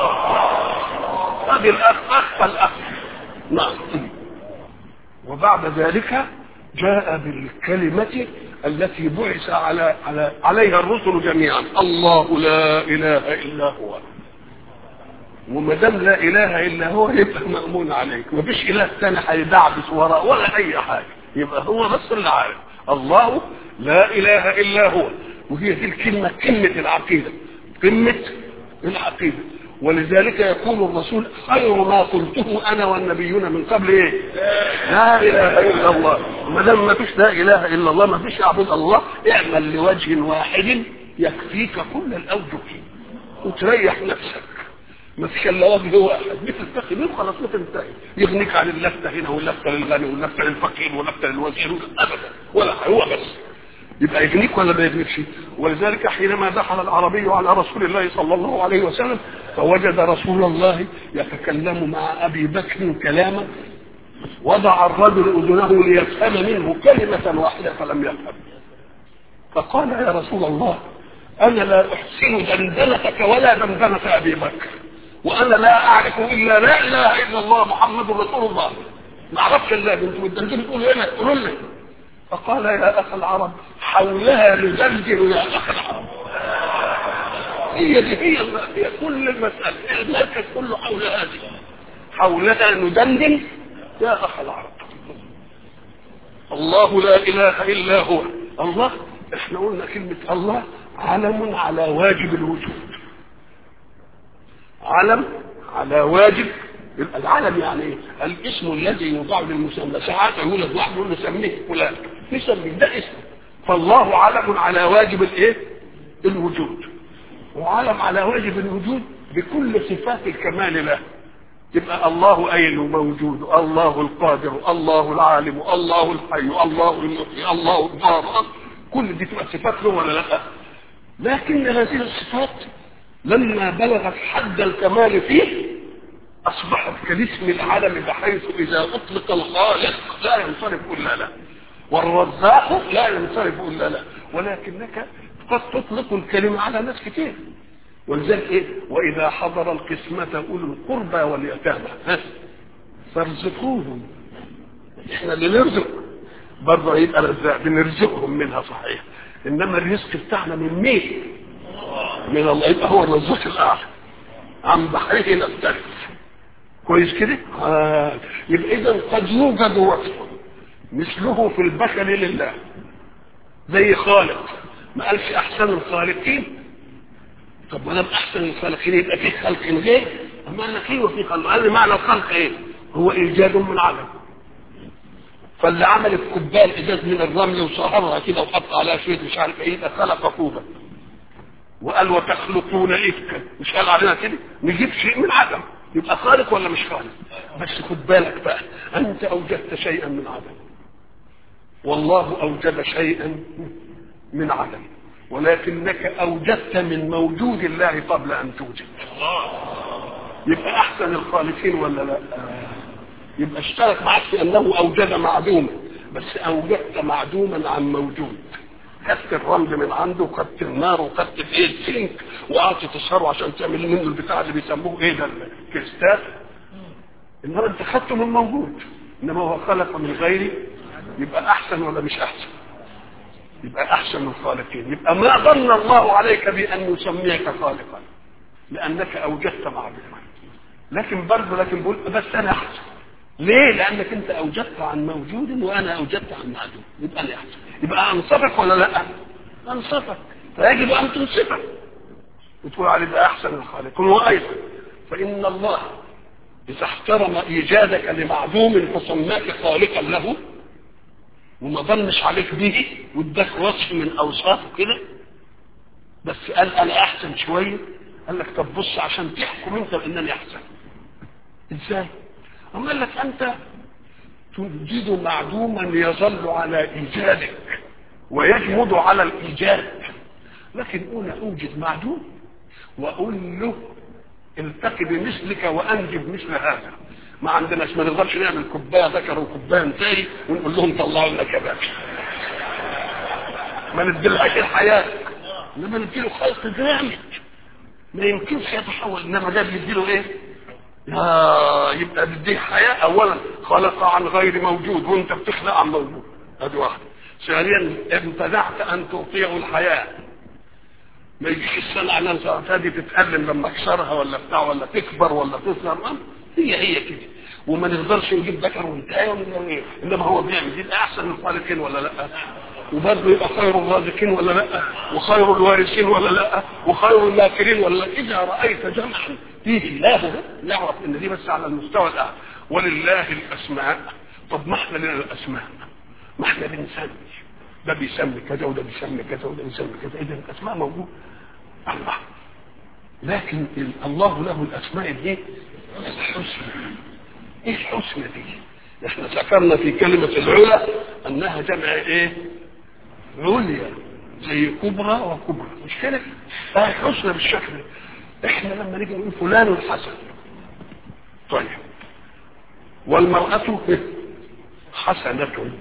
هذه الأخفى الأخفى نعم وبعد ذلك جاء بالكلمة التي بعث على على عليها الرسل جميعا الله لا إله إلا هو وما دام لا اله الا هو يبقى مامون عليك مفيش اله ثاني هيدعبس وراء ولا اي حاجه يبقى هو بس اللي عارف الله لا اله الا هو وهي دي الكلمه قمه العقيده قمه العقيده ولذلك يقول الرسول خير ما قلته انا والنبيون من قبل ايه؟ لا اله الا الله ما دام ما فيش لا اله الا الله ما فيش اعبد الله اعمل لوجه واحد يكفيك كل الاوجه وتريح نفسك ما فيش الا وجه واحد بتلتقي بيه خلاص ما تنتهي يغنيك عن اللفته هنا واللفته للغني واللفته للفقير واللفته للوزير ابدا ولا هو بس يبقى يغنيك ولا ما يغنيكش ولذلك حينما دخل العربي على رسول الله صلى الله عليه وسلم فوجد رسول الله يتكلم مع ابي بكر كلاما وضع الرجل اذنه ليفهم منه كلمه واحده فلم يفهم فقال يا رسول الله انا لا احسن دندنتك ولا دندنه ابي بكر وانا لا اعرف الا لا اله الا الله محمد رسول الله ما اعرفش الا انتوا بتدندنوا تقولوا ايه تقولوا لنا فقال يا اخ العرب حولها ندندن يا اخ العرب هي دي هي, هي كل المساله المركز كله حول هذه حولها ندندن يا اخ العرب الله لا اله الا هو الله احنا قلنا كلمه الله علم على واجب الوجود علم على واجب العلم يعني ايه؟ الاسم الذي يوضع للمسمى ساعات يولد واحد يقول له سميه فلان نسميه ده اسم فالله علم على واجب الايه؟ الوجود وعلم على واجب الوجود بكل صفات الكمال له يبقى الله أين موجود الله القادر الله العالم الله الحي الله المحيي الله الضار كل دي تبقى صفات له ولا لا لكن هذه الصفات لما بلغت حد الكمال فيه اصبحت كالاسم العالم بحيث اذا اطلق الخالق لا ينصرف الا له والرزاق لا ينصرف الا له ولكنك قد تطلق الكلمة على ناس كتير ولذلك ايه واذا حضر القسمة اولو القربى واليتامى ها فارزقوهم احنا اللي نرزق برضه يبقى رزاق بنرزقهم منها صحيح انما الرزق بتاعنا من مين من الله يبقى هو الرزاق الاعلى عن بحره نختلف كويس كده آه. يبقى اذا قد يوجد وصف مثله في البشر لله زي خالق ما قالش احسن الخالقين طب ما دام احسن الخالقين يبقى في خلق غير اما قال لك ايه وفي خلق قال لي معنى الخلق ايه هو ايجاد من عدم فاللي عمل الكوبايه الازاز من الرمل وصهرها كده وحط عليها شويه مش عارف ايه يبقى خلق كوبا وقال وتخلقون افكا مش قال علينا كده نجيب شيء من عدم يبقى خالق ولا مش خالق بس خد بالك بقى انت اوجدت شيئا من عدم والله اوجد شيئا من عدم ولكنك اوجدت من موجود الله قبل ان توجد يبقى احسن الخالقين ولا لا يبقى اشترك معك في انه اوجد معدوما بس اوجدت معدوما عن موجود خدت الرمل من عنده وخدت النار وخدت الايه السلك وقعدت تسهره عشان تعمل منه البتاع اللي بيسموه ايه ده الكريستال انما انت خدته من موجود انما هو خلق من غيري يبقى احسن ولا مش احسن يبقى احسن الخالقين يبقى ما ظن الله عليك بان يسميك خالقا لانك اوجدت معدوما لكن برضه لكن بقول بس انا احسن ليه؟ لانك انت اوجدت عن موجود وانا اوجدت عن معدوم يبقى انا احسن يبقى انصفك ولا لا؟ انصفك فيجب ان تنصفك وتقول عليه ده احسن الخالق وايضا فان الله اذا احترم ايجادك لمعدوم فسماك خالقا له وما ظنش عليك به واداك وصف من اوصافه كده بس قال انا احسن شويه قال لك طب بص عشان تحكم انت بانني احسن ازاي؟ أما قال لك أنت توجد معدوما يظل على إيجادك ويجمد على الإيجاد لكن أنا أوجد معدوم وأقول له التقي بمثلك وأنجب مثل هذا ما عندناش ما نقدرش نعمل كوبايه ذكر وكوبايه انتهي ونقول لهم طلعوا لنا كباب ما نديلهاش الحياه انما نديله خلق جامد ما يمكنش يتحول انما ده بيديله ايه؟ آه يبقى بديه حياة أولا خلق عن غير موجود وأنت بتخلق عن موجود هذه واحدة ثانيا امتنعت أن تعطيه الحياة ما يجيش السنة على هذه تتألم لما اكسرها ولا بتاع ولا تكبر ولا تصغر هي هي كده وما نقدرش نجيب ذكر وانتهى انما هو بيعمل دي احسن الخالقين ولا لا وبرضه يبقى خير الرازقين ولا لا وخير الوارثين ولا لا وخير الماكرين ولا لا اذا رايت جمعا فيه لا نعرف ان دي بس على المستوى الاعلى ولله الاسماء طب ما احنا لنا الاسماء ما احنا بنسمي ده بيسمي كذا وده بيسمي كذا وده بيسمي كذا اذا الاسماء موجود الله لكن الله له الاسماء دي الحسنى ايه الحسنى دي احنا ذكرنا في كلمة العلا انها جمع ايه عليا زي كبرى وكبرى مش كده اه حسنى بالشكل احنا لما نيجي نقول فلان الحسن طيب والمرأة حسنة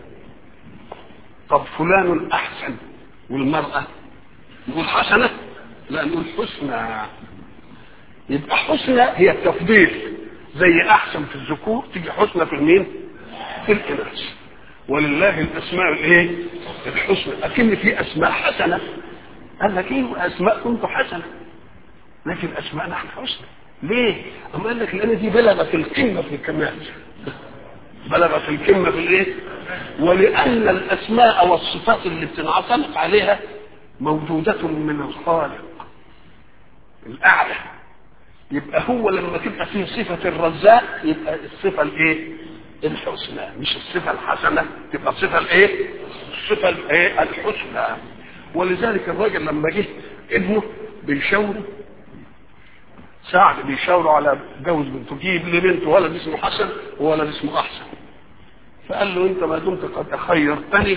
طب فلان الأحسن والمرأة نقول حسنة لا نقول حسنى يبقى حسنى هي التفضيل زي أحسن في الذكور تيجي حسنى في المين؟ في الإناث ولله الأسماء الإيه؟ الحسنى أكن في أسماء حسنة قال لك إيه أسماء كنت حسنة لكن أسماء نحن حسنى ليه؟ أما قال لك لأن دي بلغت القمة في الكمال بلغت القمة في الإيه؟ ولأن الأسماء والصفات اللي بتنعتمد عليها موجودة من الخالق الأعلى يبقى هو لما تبقى فيه صفة الرزاق يبقى الصفة الإيه؟ الحسنى مش الصفة الحسنة تبقى الصفة الإيه؟ الصفة الإيه؟ الحسنى ولذلك الراجل لما جه ابنه بيشاوره سعد بيشاوروا على جوز بنته جيب لي بنته ولد اسمه حسن وولد اسمه احسن فقال له انت ما دمت قد خيرتني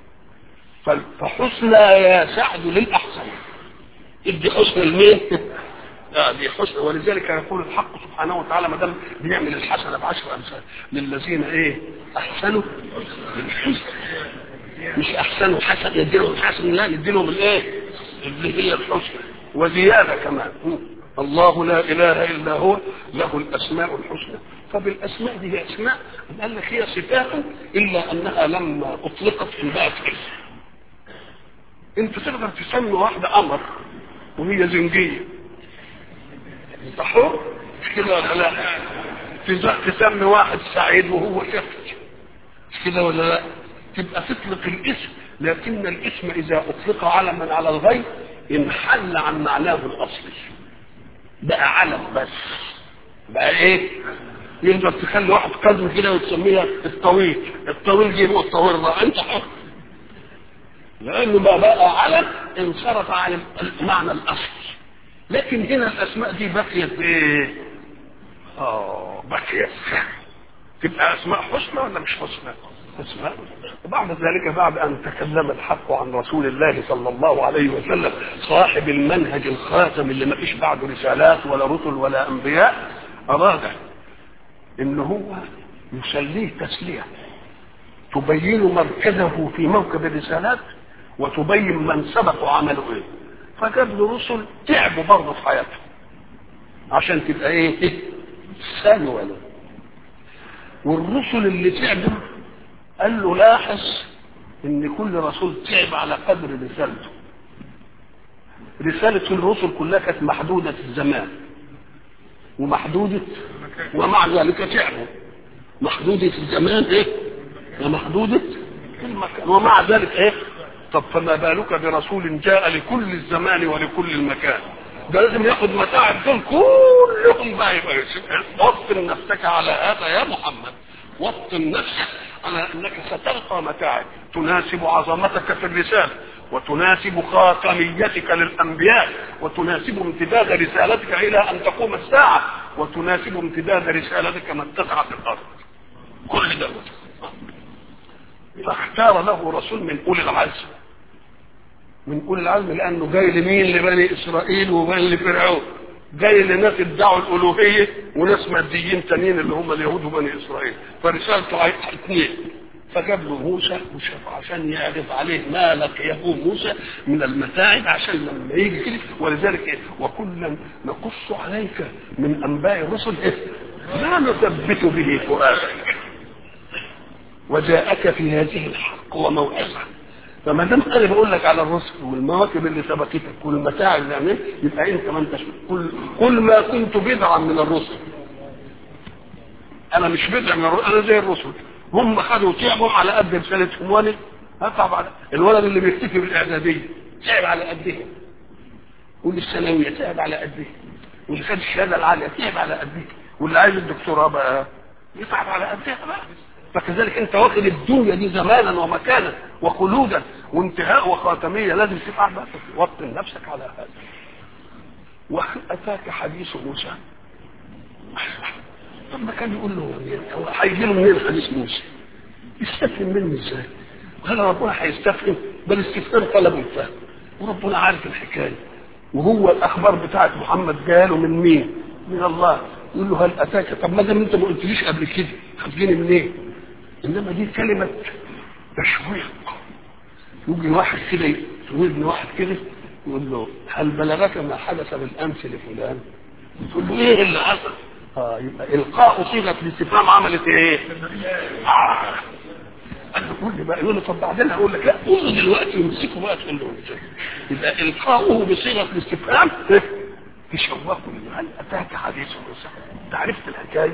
فحسنى يا سعد للاحسن ادي حسن لمين؟ آه دي حسن ولذلك يقول الحق سبحانه وتعالى ما دام بيعمل الحسنه بعشر امثال للذين ايه؟ احسنوا بالحسن مش احسنوا حسن يديلهم حسن لا يديلهم الايه؟ اللي هي الحسنى وزياده كمان الله لا اله الا هو له الاسماء الحسنى طب الاسماء دي هي اسماء قال لك هي صفات الا انها لما اطلقت انبات اسم انت تقدر تسمي واحده قمر وهي زنجيه انت حر مش كده ولا لا تسمي واحد سعيد وهو شفت مش كده ولا لا تبقى تطلق الاسم لكن الاسم اذا اطلق علما على الغير انحل عن معناه الاصلي بقى علم بس بقى ايه يقدر تخلي واحد قدم كده وتسميها الطويل الطويل دي هو الطويل ده انت حر لانه ما بقى علم انصرف عن المعنى الاصلي لكن هنا الاسماء دي بقيت ايه اه بقيت تبقى اسماء حسنى ولا مش حسنى اسماء وبعد ذلك بعد ان تكلم الحق عن رسول الله صلى الله عليه وسلم صاحب المنهج الخاتم اللي ما فيش بعده رسالات ولا رسل ولا انبياء اراد ان هو يسليه تسليه تبين مركزه في موكب الرسالات وتبين من سبق وعملوا ايه فجاب له رسل تعبوا برضه في حياتهم عشان تبقى ايه, إيه؟ سالوا له والرسل اللي تعبوا قال له لاحظ ان كل رسول تعب على قدر رسالته رسالة الرسل كلها كانت محدودة الزمان ومحدودة ومع ذلك تعبوا محدودة الزمان ايه ومحدودة المكان ومع ذلك ايه طب فما بالك برسول جاء لكل الزمان ولكل المكان ده لازم ياخد متاعب دول كلهم بقى يبقى وطن نفسك على هذا يا محمد وطن نفسك على انك ستلقى متاعب تناسب عظمتك في الرساله وتناسب خاتميتك للانبياء وتناسب امتداد رسالتك الى ان تقوم الساعه وتناسب امتداد رسالتك من تسعى في الارض كل ده فاختار له رسول من اولي العزم من اولي العزم لانه جاي لمين لبني اسرائيل وبني لفرعون جاي لناس ادعوا الالوهيه وناس ماديين تانيين اللي هم اليهود وبني اسرائيل فرسالته اثنين فجاب له موسى وشاف عشان يعرف عليه ما لقيه موسى من المتاعب عشان لما يجي كده ولذلك إيه؟ وكلا نقص عليك من انباء الرسل إيه؟ ما نثبت به فؤادك وجاءك في هذه الحق وموعظه فما دام انا بقول لك على الرسل والمواكب اللي سبقتك والمتاعب اللي عملت يبقى انت ما انتش كل كل ما كنت بدعا من الرسل انا مش بدع من الرسل انا زي الرسل هم خدوا تعبوا على قد رسالتهم وانا هتعب على الولد اللي بيكتفي بالاعداديه تعب على قده واللي الثانويه تعب على قده واللي خد الشهاده العاليه تعب على قده واللي عايز الدكتوراه بقى يتعب على قدها بقى فكذلك انت واخد الدنيا دي زمانا ومكانا وخلودا وانتهاء وخاتميه لازم تبقى بقى توطن نفسك على هذا وهل اتاك حديث موسى طب ما كان يقول له هو هيجي له منين حديث موسى يستفهم منه ازاي وهل ربنا هيستفهم بل استفهام طلب الفهم وربنا عارف الحكايه وهو الاخبار بتاعت محمد جاله من مين من الله يقول له هل اتاك طب ما دام انت ما قلتليش قبل كده هتجيني منين انما دي كلمه تشويق يجي واحد كده يودن واحد كده يقول له هل بلغك ما حدث بالامس لفلان تقول له ايه اللي حصل اه يبقى القاء صيغه الاستفهام عملت ايه آه. قال له قول لي بقى يقول له طب بعدين هقول لك لا قول له دلوقتي وامسكه بقى تقول له يبقى القاؤه بصيغه الاستفهام تشوقه هل اتاك حديث موسى انت عرفت الحكايه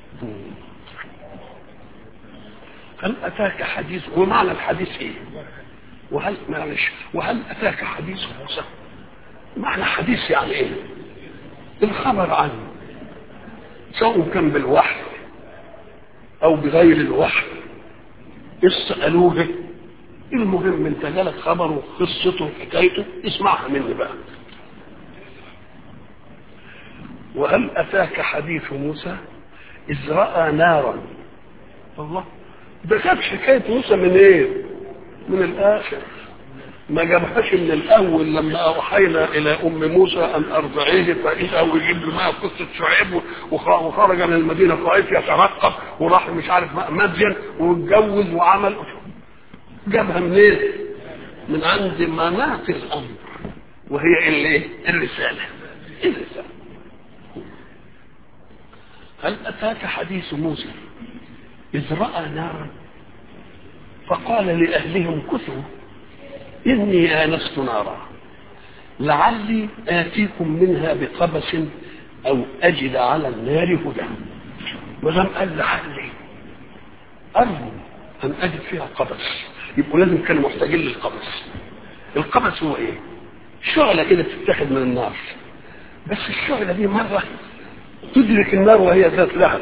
هل اتاك حديث ومعنى الحديث ايه وهل معلش وهل اتاك حديث موسى معنى حديث يعني ايه الخبر عنه سواء كان بالوحي او بغير الوحي قصه قالوه المهم انت جالك خبره قصته حكايته اسمعها مني بقى وهل اتاك حديث موسى اذ راى نارا الله ده جاب حكايه موسى من ايه من الاخر ما جابهاش من الاول لما اوحينا الى ام موسى ان ارضعيه فاذا ويجيب له معه قصه شعيب وخرج من المدينه طائف يترقب وراح مش عارف مدين واتجوز وعمل جابها منين؟ من عند مناط الامر وهي الايه الرساله الرساله هل اتاك حديث موسى اذ راى نارا فقال لاهلهم كثوا اني انست نارا لعلي اتيكم منها بقبس او اجد على النار هدى ولم قال لعلي ارجو ان اجد فيها قبس يبقوا لازم كانوا محتاجين للقبس القبس هو ايه شعله كده بتتاخد من النار بس الشعله دي مره تدرك النار وهي ذات لهب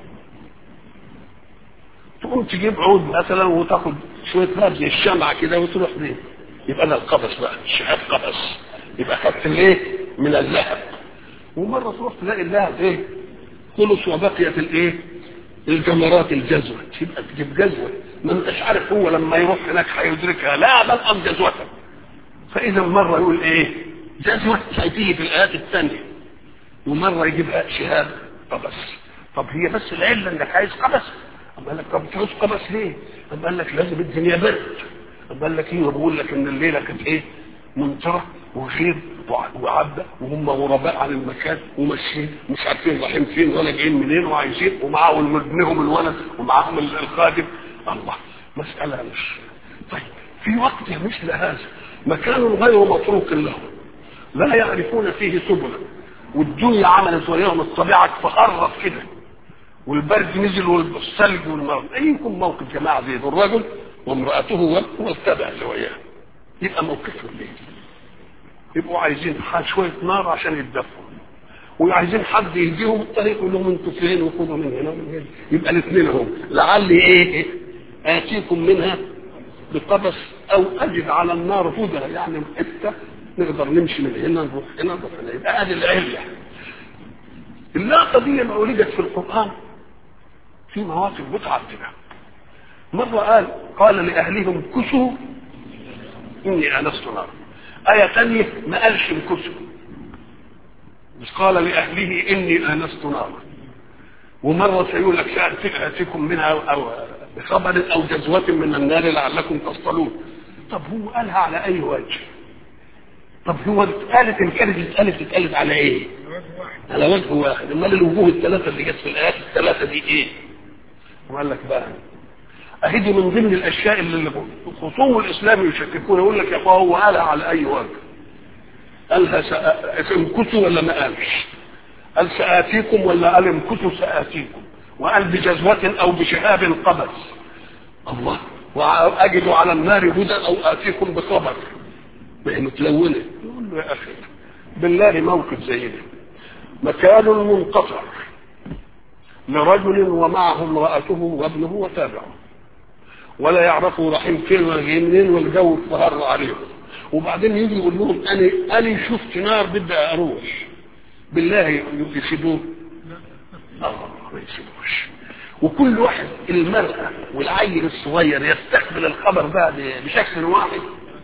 تقوم تجيب عود مثلا وتاخد شويه نار زي الشمعه كده وتروح بيه يبقى ده القبس بقى شهاد قبس يبقى خدت الايه من اللهب ومره تروح تلاقي اللهب ايه خلص وبقيت الايه الجمرات الجزوة تبقى تجيب جزوة ما انتش عارف هو لما يروح هناك هيدركها لا بل أم جزوة فإذا مرة يقول إيه جزوة هتيجي في الآيات الثانية ومرة يجيبها شهادة قبس طب هي بس العلة إنك عايز قبس أما قال لك طب تعوز قبس ليه؟ أما قال لك لازم الدنيا برد أما قال لك إيه بقول لك إن الليلة كانت إيه منطرة وخير وعبة وهم غرباء عن المكان وماشيين مش عارفين رايحين فين ولا جايين منين وعايزين ومعاهم ابنهم الولد ومعاهم الخادم الله مسألة مش طيب في وقت مثل هذا مكان غير متروك لهم لا يعرفون فيه سبلا والدنيا عملت وياهم الطبيعة فقرب كده والبرد نزل والثلج والمرض ايكم موقف جماعة زي الرجل وامرأته والتبع اللي وياه يبقى موقفهم ليه يبقوا عايزين شوية نار عشان يتدفوا وعايزين حد يهديهم الطريق يقول لهم انتوا فين وخذوا من هنا ومن هنا يبقى الاثنين هم لعلي ايه اتيكم منها بقبس او اجد على النار هدى يعني حته نقدر نمشي من هنا نروح هنا نروح هنا يبقى هذه العله اللقطه دي لما ولدت في القران في مواقف متعدده مره قال قال لاهلهم كسوا اني انست نارا آية ثانية ما قالش امكثوا مش قال لأهله إني آنست نارا ومرة سيقول لك سأتيكم منها أو بخبر أو جزوة من النار لعلكم تصطلون طب هو قالها على أي وجه طب هو اتقالت إن كانت اتقالت اتقالت على إيه؟ على وجه واحد أمال الوجوه الثلاثة اللي جت في الآيات الثلاثة دي إيه؟ وقال لك بقى اهي دي من ضمن الاشياء اللي خصوم الاسلام يشككون يقول لك يا اخويا هو قالها على اي وجه قالها سأ... امكثوا ولا ما قالش قال سآتيكم ولا قال امكثوا سآتيكم وقال بجزوة او بشهاب قبس الله واجد على النار هدى او اتيكم بخبر ما هي متلونه يقول له يا اخي بالله موقف زي ده مكان منقطع لرجل ومعه امرأته وابنه وتابعه ولا يعرفوا رايحين فين ولا جايين منين والجو اتفهر عليهم وبعدين يجي يقول لهم انا انا شفت نار بدي اروح بالله يسيبوه اه ما يسيبوش وكل واحد المرأة والعيل الصغير يستقبل الخبر ده بشكل واحد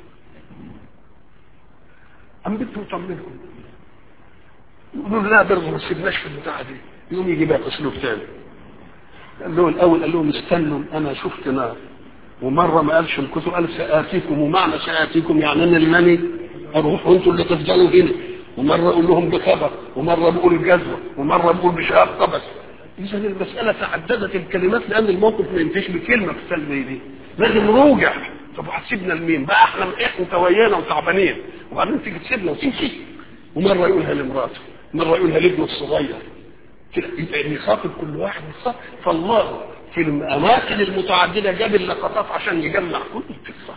أم بدهم يطمنهم يقولوا لا برضه ما سيبناش في البتاعة دي يقوم يجي بقى اسلوب ثاني قال له الاول قال لهم استنوا انا شفت نار ومره ما قالش الكتب قال ساتيكم ومعنى ساتيكم يعني انا اللي اروح وانتوا اللي تفضلوا هنا ومره اقول لهم بخبر ومره بقول جزوه ومره بقول بشهاب قبس اذا المساله تعددت الكلمات لان الموقف ما ينتهيش بكلمه في السلبيه دي لازم نروجع طب وهتسيبنا لمين بقى احنا احنا تويانا وتعبانين وبعدين تيجي تسيبنا وتمشي ومره يقولها لمراته مره يقولها لابنه الصغير كده يبقى يخاطب كل واحد بالصبر فالله في الاماكن المتعدده جاب اللقطات عشان يجمع كل القصه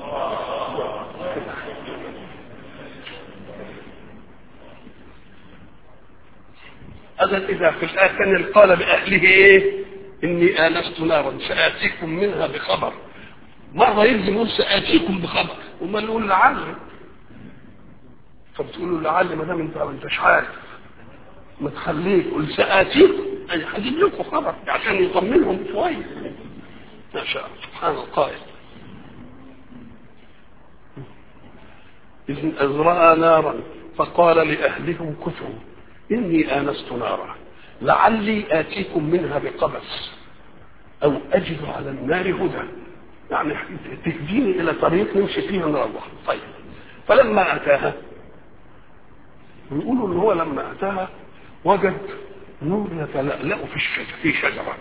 اذا اذا في الايه الثانيه قال باهله ايه اني انست نارا ساتيكم منها بخبر مره يلزم يقول ساتيكم بخبر وما نقول لعل فبتقول له لعل ما دام انت ما انتش عارف ما تخليك قل سآتيكم أنا هجيب لكم خبر عشان يطمنهم شوية ما شاء الله سبحان القائل إذ أزرأ نارا فقال لأهلهم كثوا إني آنست نارا لعلي آتيكم منها بقبس أو أجد على النار هدى يعني تهديني إلى طريق نمشي فيه نروح طيب فلما أتاها ويقولوا ان هو لما اتاها وجد نور يتلألأ في الشجرة في شجرة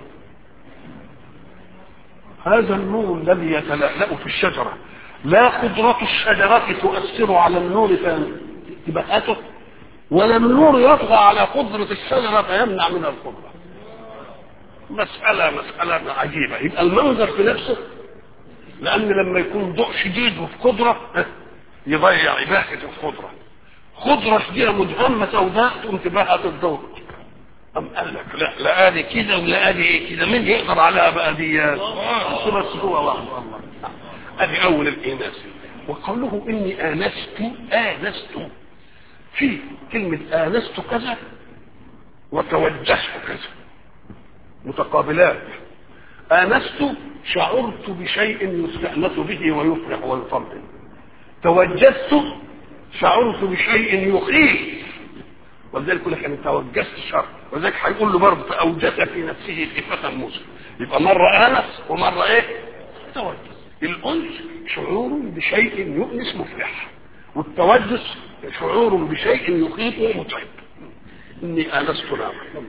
هذا النور الذي يتلألأ في الشجرة لا قدرة الشجرة تؤثر على النور فانتباهاته ولا النور يطغى على قدرة الشجرة فيمنع من القدرة مسألة مسألة عجيبة يبقى المنظر في نفسه لأن لما يكون ضوء شديد وفي قدرة يضيع باهة القدرة خضرة شديدة مدهمة سوداء تقوم تباهة الضوء أم قال لك لا لا ادي كده ولا ادي ايه كده مين يقدر عليها بقى دي بس هو واحد الله ادي اول الاناث وقوله اني انست انست في كلمة انست كذا وتوجهت كذا متقابلات انست شعرت بشيء يستأنس به ويفرح ويطمئن توجست شعرت بشيء يخيف ولذلك يقول لك انا توجست الشر ولذلك هيقول له برضه فاوجس في نفسه خيفة موسى يبقى مرة انس ومرة ايه؟ توجس الانس شعور بشيء يؤنس مفرح والتوجس شعور بشيء يخيف متعب اني انست نارا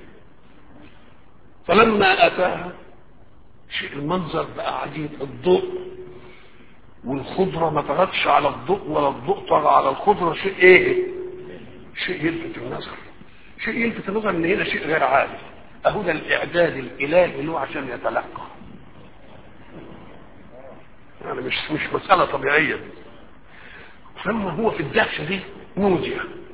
فلما اتاها شيء المنظر بقى عجيب الضوء والخضرة ما طغتش على الضوء ولا الضوء طغى على الخضرة شيء ايه شيء يلفت النظر شيء يلفت النظر ان هنا شيء غير عادي اهو ده الاعداد الالهي له عشان يتلقى يعني مش مش مسألة طبيعية دي فلما هو في الدهشة دي نودي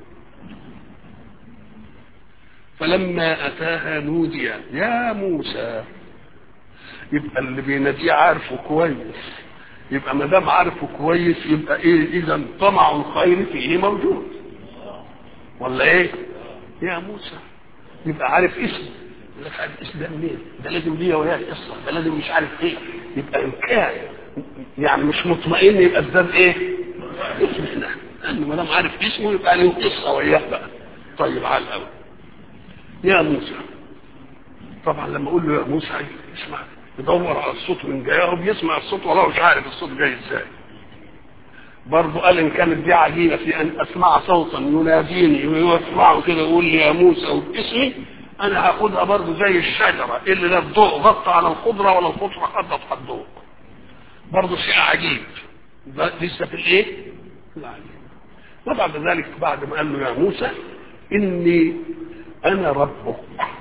فلما اتاها نودي يا موسى يبقى اللي بيناديه عارفه كويس يبقى ما دام عارفه كويس يبقى ايه اذا طمع الخير فيه موجود ولا ايه يا موسى يبقى عارف اسمه يقول لك عارف اسم ده منين ده لازم ليا وياه قصه ده لازم مش عارف ايه يبقى ان كان يعني مش مطمئن يبقى الذنب ايه اسمه لانه ما دام عارف اسمه يبقى له قصه وياه بقى طيب على الاول يا موسى طبعا لما اقول له يا موسى اسمع يدور على الصوت من جايه بيسمع الصوت ولا مش عارف الصوت جاي ازاي برضه قال ان كانت دي عجيبه في ان اسمع صوتا يناديني ويسمعه كده يقول لي يا موسى وباسمي انا هاخدها برضه زي الشجره اللي لا الضوء غطى على الخضره ولا الخضره خطت على الضوء برضه شيء عجيب لسه في الايه؟ العجيب وبعد ذلك بعد ما قال له يا موسى اني انا ربك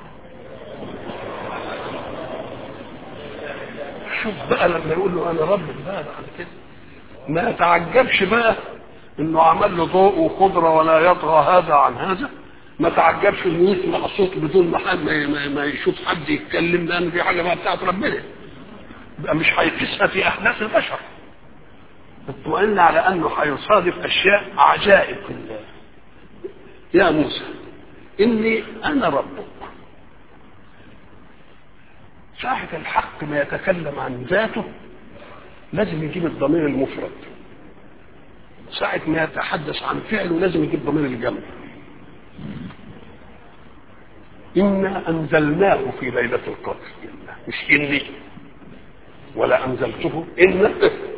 شوف بقى لما يقول له انا ربك بقى بعد كده ما تعجبش بقى انه عمل له ضوء وخضره ولا يطغى هذا عن هذا ما تعجبش انه يسمع صوت بدون ما حد ما, ما, ما يشوف حد يتكلم لان دي حاجه بقى بتاعت ربنا يبقى مش هيقيسها في احداث البشر اطمئن على انه هيصادف اشياء عجائب في الله يا موسى اني انا ربك ساعة الحق ما يتكلم عن ذاته لازم يجيب الضمير المفرد ساعة ما يتحدث عن فعله لازم يجيب ضمير الجمع إنا أنزلناه في ليلة القدر مش إني ولا أنزلته إنا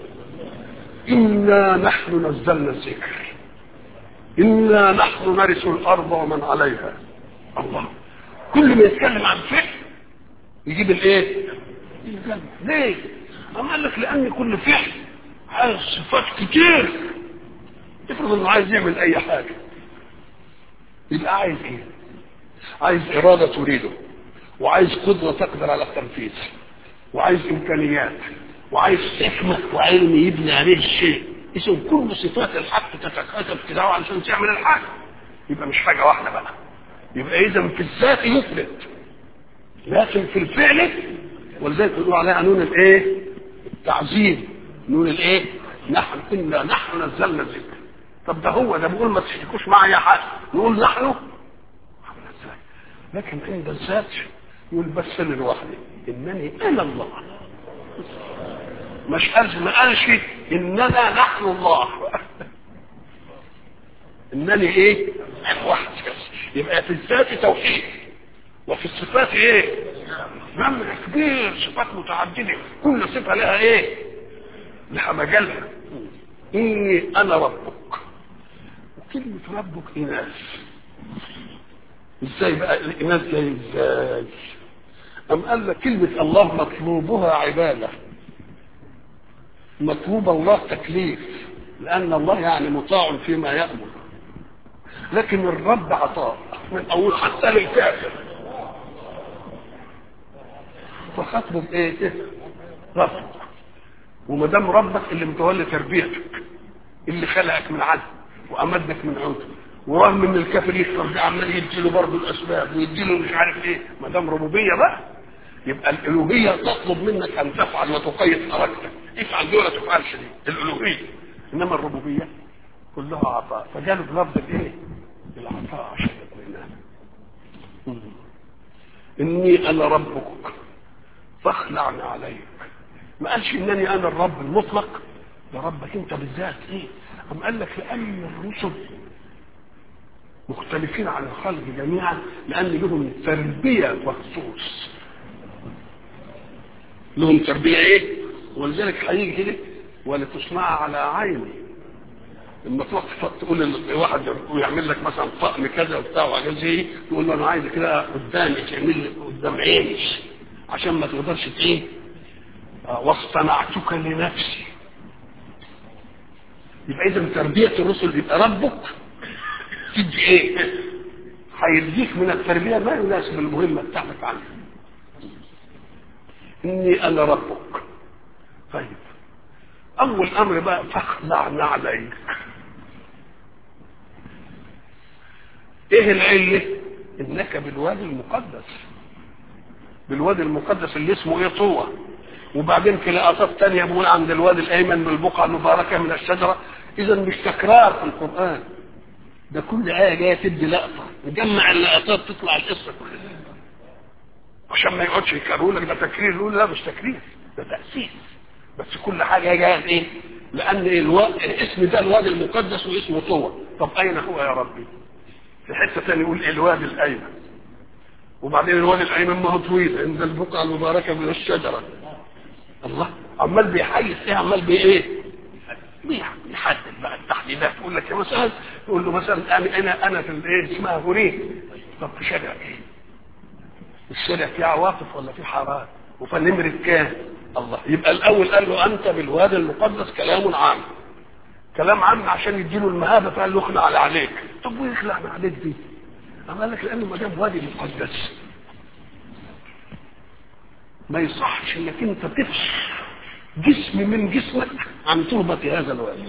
إنا نحن نزلنا الذكر إنا نحن نرث الأرض ومن عليها الله كل ما يتكلم عن فعل يجيب الايه الجمع ليه أما قال لك لان كل فعل عايز صفات كتير افرض انه عايز يعمل اي حاجه يبقى عايز ايه عايز اراده تريده وعايز قدره تقدر على التنفيذ وعايز امكانيات وعايز حكمه وعلم يبني عليه الشيء اسم كل صفات الحق تتكاتف كده علشان تعمل الحق يبقى مش حاجه واحده بقى يبقى اذا في الذات يفرد لكن في الفعل ولذلك يقولوا عليها نون الايه التعظيم نون الايه نحن انا نحن نزلنا الذكر طب ده هو ده بيقول ما تشركوش معي حد نقول نحن لكن عند الذات يقول بس انا لوحدي انني انا الله مش قال ما قالش اننا نحن الله انني ايه وحدي يبقى في الذات توحيد وفي الصفات ايه جمع كبير صفات متعددة كل صفة لها ايه لها مجالها اني انا ربك وكلمة ربك اناث ازاي بقى الإناث جاي ازاي أم قال لك كلمة الله مطلوبها عبادة مطلوب الله تكليف لأن الله يعني مطاع فيما يأمر لكن الرب عطاء من أول حتى للكافر فخاطبه بإيه؟ ربك وما دام ربك اللي متولي تربيتك اللي خلقك من عدم وأمدك من عود ورغم ان الكافر يكفر ده عمال يديله برضه الاسباب ويديله مش عارف ايه ما دام ربوبيه بقى يبقى الالوهيه تطلب منك ان تفعل وتقيد حركتك افعل دي ولا تفعلش دي الالوهيه انما الربوبيه كلها عطاء فجاله بلفظ الايه؟ العطاء عشان يطمئنان اني انا ربك فاخلعني عليك ما قالش انني انا الرب المطلق ده ربك انت بالذات ايه؟ أم قال لك لان الرسل مختلفين عن الخلق جميعا لان لهم تربيه مخصوص لهم تربيه ايه ولذلك هيجي كده ولتصنع على عيني لما تروح تقول لواحد ويعمل لك مثلا طقم كذا وبتاع وحاجات زي تقول له انا عايز كده قدامي تعمل لي قدام عيني عشان ما تقدرش ايه واصطنعتك لنفسي يبقى اذا تربيه الرسل يبقى ربك تدي ايه هيديك من التربيه ما يناسب المهمه بتاعتك عنها اني انا ربك طيب اول امر بقى فاخلعنا عليك ايه العله انك بالوادي المقدس بالوادي المقدس اللي اسمه ايه طوى وبعدين في لقطات تانية بيقول عند الوادي الايمن من البقعه المباركه من الشجره اذا مش تكرار في القران ده كل آية جاية تدي لقطة نجمع اللقطات تطلع القصة كلها عشان ما يقعدش يكرروا لك ده تكرير يقول لا مش تكرير ده تأسيس بس كل حاجة جاية ايه؟ لأن الو... الاسم ده الوادي المقدس واسمه طوى طب أين هو يا ربي؟ في حتة ثانية يقول الوادي الأيمن وبعدين الوادي الأيمن ما هو طويل عند البقعة المباركة من الشجرة الله عمال بيحيز ايه عمال بايه؟ بيحدد بقى التحديدات يقول لك مثلا تقول له مثلا انا انا انا في الايه اسمها هوريه طب في شارع ايه؟ الشارع فيه عواطف ولا فيه حارات؟ وفي نمرة كام؟ الله يبقى الاول قال له انت بالوادي المقدس كلام عام كلام عام عشان يديله المهابه فقال له اخلع على عليك طب ويخلع عليك دي؟ أما قال لك لانه ما دام وادي مقدس ما يصحش انك انت تفصل جسم من جسمك عن تربة هذا الوادي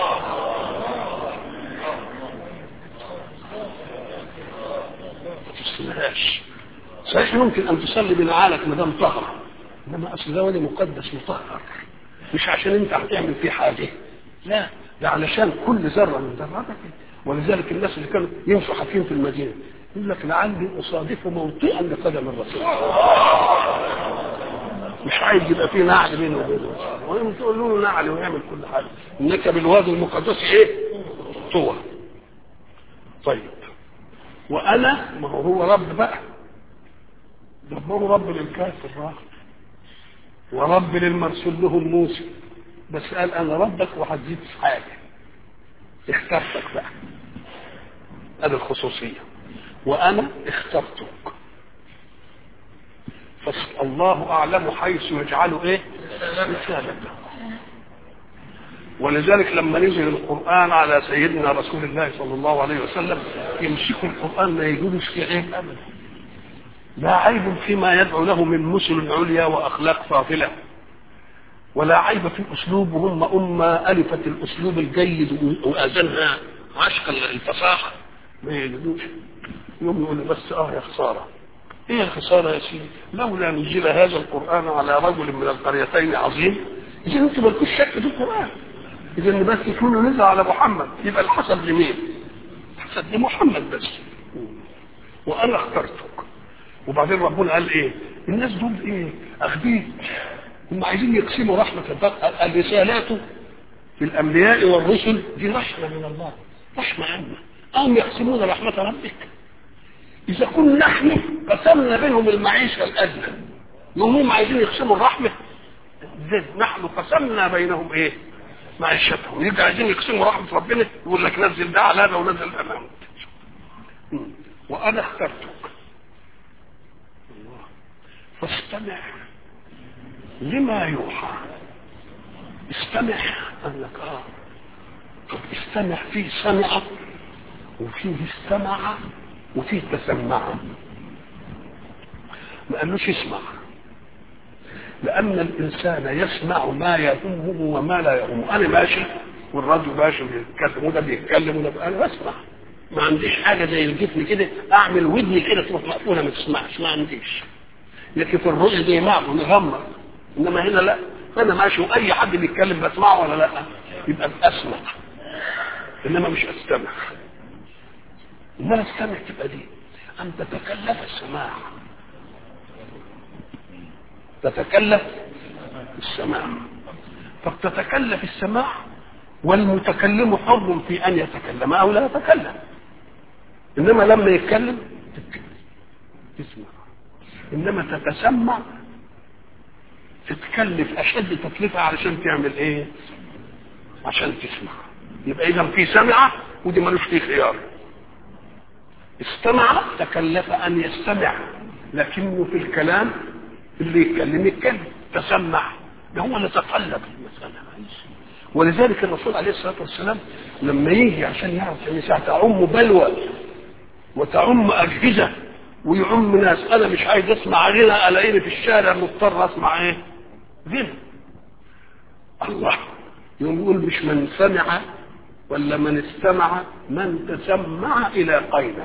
ما تفصلهاش صحيح ممكن ان تصلي بنعالك ما دام طهر انما اصل ده وادي مقدس مطهر مش عشان انت هتعمل فيه حاجه لا ده علشان كل ذره من ذراتك ولذلك الناس اللي كانوا يمشوا حافين في المدينه يقول لك لعلي اصادف موطئا لقدم الرسول مش عايز يبقى فيه نعل بينه وبينه وهم تقول له نعل ويعمل كل حاجه انك بالوادي المقدس ايه طوى طيب وانا ما هو هو رب بقى ده هو رب للكافر راح ورب للمرسول لهم موسى بس قال انا ربك وهتزيد في حاجه اخترتك بقى هذه الخصوصيه وانا اخترتك فالله اعلم حيث يجعل ايه رسالته ولذلك لما نزل القران على سيدنا رسول الله صلى الله عليه وسلم يمسكوا القران ما يجوزش فيه عيب ابدا لا عيب فيما يدعو له من مثل عليا واخلاق فاضله ولا عيب في الاسلوب وهم امه الفت الاسلوب الجيد واذنها عشق الفصاحه ما يجدوش يوم يقول بس اه يا خساره ايه الخساره يا سيدي لولا نزل هذا القران على رجل من القريتين عظيم اذا انتوا مالكوش شك في القران اذا بس يكون نزل على محمد يبقى الحسد لمين الحسد لمحمد بس وانا اخترتك وبعدين ربنا قال ايه الناس دول ايه اخبيت هم عايزين يقسموا رحمة الله الرسالات في الأنبياء والرسل دي رحمة من الله رحمة عامة أهم يقسمون رحمة ربك إذا كنا نحن قسمنا بينهم المعيشة الأدنى وهم عايزين يقسموا الرحمة زين نحن قسمنا بينهم إيه معيشتهم يبقى عايزين يقسموا رحمة ربنا يقول لك نزل ده على ده ونزل ده وانا اخترتك فاستمع لما يوحى استمع قال لك اه طب استمع فيه سمع وفيه استمع وفيه تسمع ما قالوش اسمع لأن الإنسان يسمع ما يهمه وما لا يهمه أنا ماشي والراديو ماشي بيتكلم وده بيتكلم وده أنا بسمع ما عنديش حاجة زي الجفن كده أعمل ودني كده تروح مقفولة ما تسمعش ما عنديش لكن في الرؤية دي معه نغمر إنما هنا لا فأنا ماشي وأي حد بيتكلم بسمعه ولا لا يبقى أسمع إنما مش أستمع إنما أستمع تبقى دي أن تتكلف السماع تتكلف السماع فبتتكلف السماع والمتكلم حر في ان يتكلم او لا يتكلم انما لما يتكلم تسمع انما تتسمع تتكلف اشد تكلفه علشان تعمل ايه عشان تسمع يبقى اذا في سمع ودي ملوش فيه خيار استمع تكلف ان يستمع لكنه في الكلام اللي يتكلم يتكلم تسمع ده هو اللي تقلب المسألة ولذلك الرسول عليه الصلاة والسلام لما يجي عشان يعرف ان ساعة تعم بلوى وتعم أجهزة ويعم ناس أنا مش عايز أسمع غنى ألاقيني في الشارع مضطر أسمع إيه؟ غنى الله يوم يقول مش من سمع ولا من استمع من تسمع إلى قيله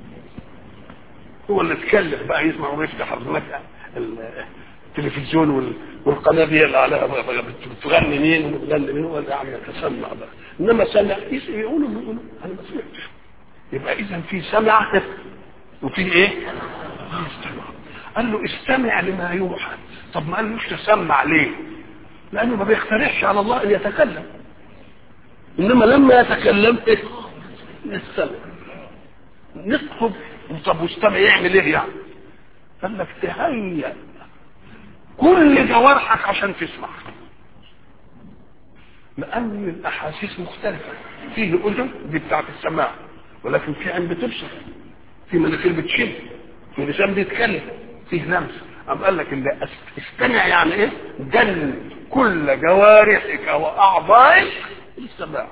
هو اللي اتكلم بقى يسمع ويفتح المكة التلفزيون والقناه دي اللي عليها بتغني مين وبتغني مين هو اللي عم يتسمع بقى انما سمع يقولوا يقولوا انا ما سمعتش يبقى اذا في سمع وفي ايه؟ استمع قال له استمع لما يوحى طب ما قالوش تسمع ليه؟ لانه ما بيقترحش على الله ان يتكلم انما لما يتكلم ايه؟ نستمع نطلب طب واستمع يعمل ايه يعني؟ قال لك تهيأ كل جوارحك عشان تسمع لأن الأحاسيس مختلفة فيه أذن دي بتاعت السماع ولكن في عين بتبصر في مناخير بتشم في لسان بيتكلم فيه لمس أم قال لك اللي استمع يعني إيه؟ جل كل جوارحك وأعضائك للسماع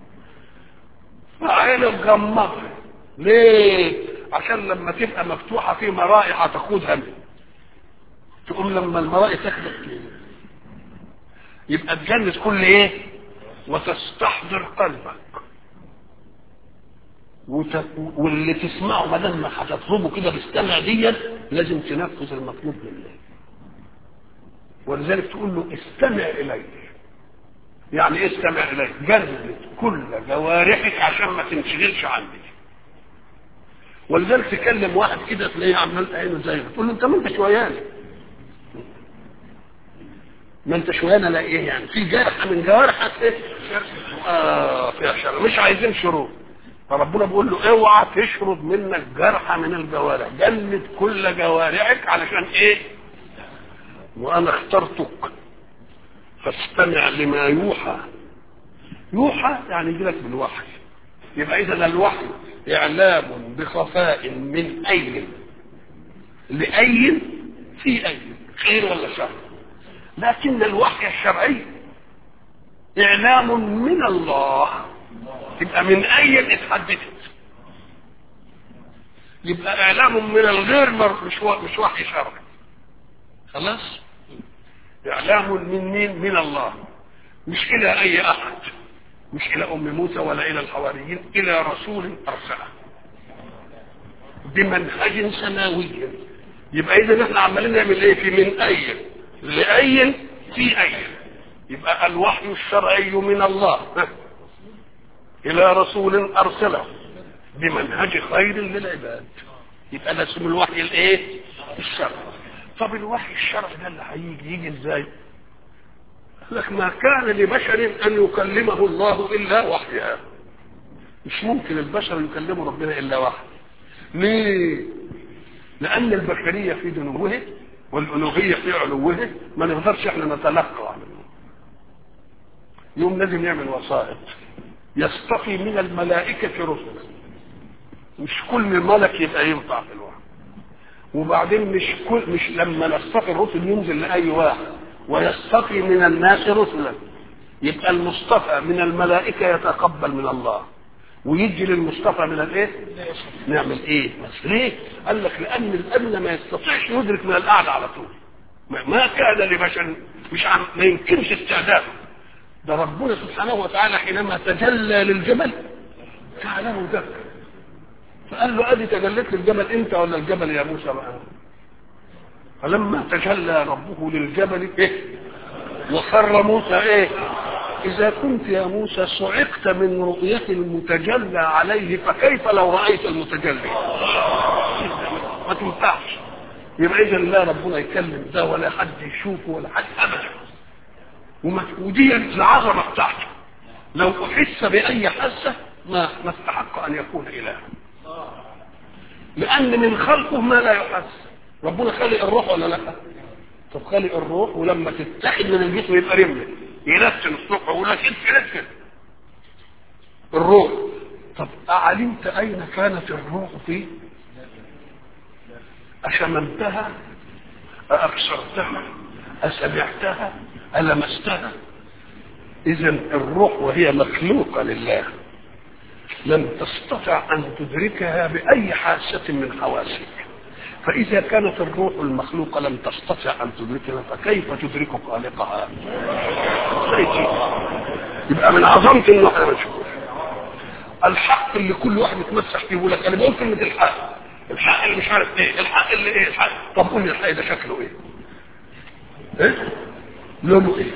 فعينك غمض ليه؟ عشان لما تبقى مفتوحة في مرائح هتاخدها منه تقوم لما المرائي تاخدك يبقى تجلد كل ايه وتستحضر قلبك وت... واللي تسمعه ما دام هتطلبه كده باستمع ديت لازم تنفذ المطلوب منك ولذلك تقول له استمع الي يعني ايه استمع الي جلد كل جوارحك عشان ما تنشغلش عني ولذلك تكلم واحد كده تلاقيه عمال عينه زي تقول له انت ما انت شوياني ما انت شويانه لا ايه يعني في جرح من جوارحك ايه اه فيها شر مش عايزين شروط فربنا بيقول له اوعى تشرب منك جرح من الجوارح جلد كل جوارحك علشان ايه وانا اخترتك فاستمع لما يوحى يوحى يعني يجي لك بالوحي يبقى اذا الوحي اعلام بخفاء من اي لاي في اي خير ولا شر لكن الوحي الشرعي اعلام من الله يبقى من اي اتحدثت يبقى اعلام من الغير مش مش وحي شرعي خلاص اعلام من مين من الله مش الى اي احد مش الى ام موسى ولا الى الحواريين الى رسول ارسله بمنهج سماوي يبقى اذا احنا عمالين نعمل ايه في من اي لاي في اي يبقى الوحي الشرعي من الله الى رسول ارسله بمنهج خير للعباد يبقى ده اسم الوحي الايه الشرعي طب الوحي الشرعي ده اللي هيجي يجي ازاي لك ما كان لبشر ان يكلمه الله الا وحيا مش ممكن البشر يكلموا ربنا الا وحي ليه لان البشريه في دنوه والالوهيه في علوه ما نقدرش احنا نتلقى عنه يوم لازم يعمل وسائط يصطفي من الملائكه رسلا مش كل ملك يبقى ينفع في الوحي وبعدين مش كل مش لما نستقي الرسل ينزل لاي واحد ويستقي من الناس رسلا يبقى المصطفى من الملائكه يتقبل من الله ويجي للمصطفى من الايه؟ نعمل ايه؟ بس ليه؟ قال لك لان الامن ما يستطيعش يدرك من الاعلى على طول ما كان لبشر مش عم ما يمكنش استعداده ده ربنا سبحانه وتعالى حينما تجلى للجبل جعله دكا فقال له ادي تجليت للجبل انت ولا الجبل يا موسى بقى فلما تجلى ربه للجبل ايه وخر موسى ايه اذا كنت يا موسى صعقت من رؤية المتجلى عليه فكيف لو رأيت المتجلي ما تنفعش يبقى اذا لا ربنا يكلم ده ولا حد يشوفه ولا حد ابدا وما ودي العظمه بتاعته لو احس باي حاسه ما ما استحق ان يكون الها لان من خلقه ما لا يحس ربنا خلق الروح ولا لا طب خلق الروح ولما تتحد من الجسم يبقى رمله يلسن الصبح ويقول لك انت الروح طب أعلمت أين كانت الروح فيه أشممتها أبصرتها أسمعتها ألمستها إذا الروح وهي مخلوقة لله لم تستطع أن تدركها بأي حاسة من حواسك فإذا كانت الروح المخلوقة لم تستطع أن تدركها فكيف تدرك خالقها؟ يبقى من عظمة إنه احنا ما نشوفوش الحق اللي كل واحد يتمسح فيه يقول لك أنا بقول كلمة الحق الحق اللي مش عارف ايه الحق اللي ايه الحق طب قول لي الحق ده شكله ايه ايه لونه ايه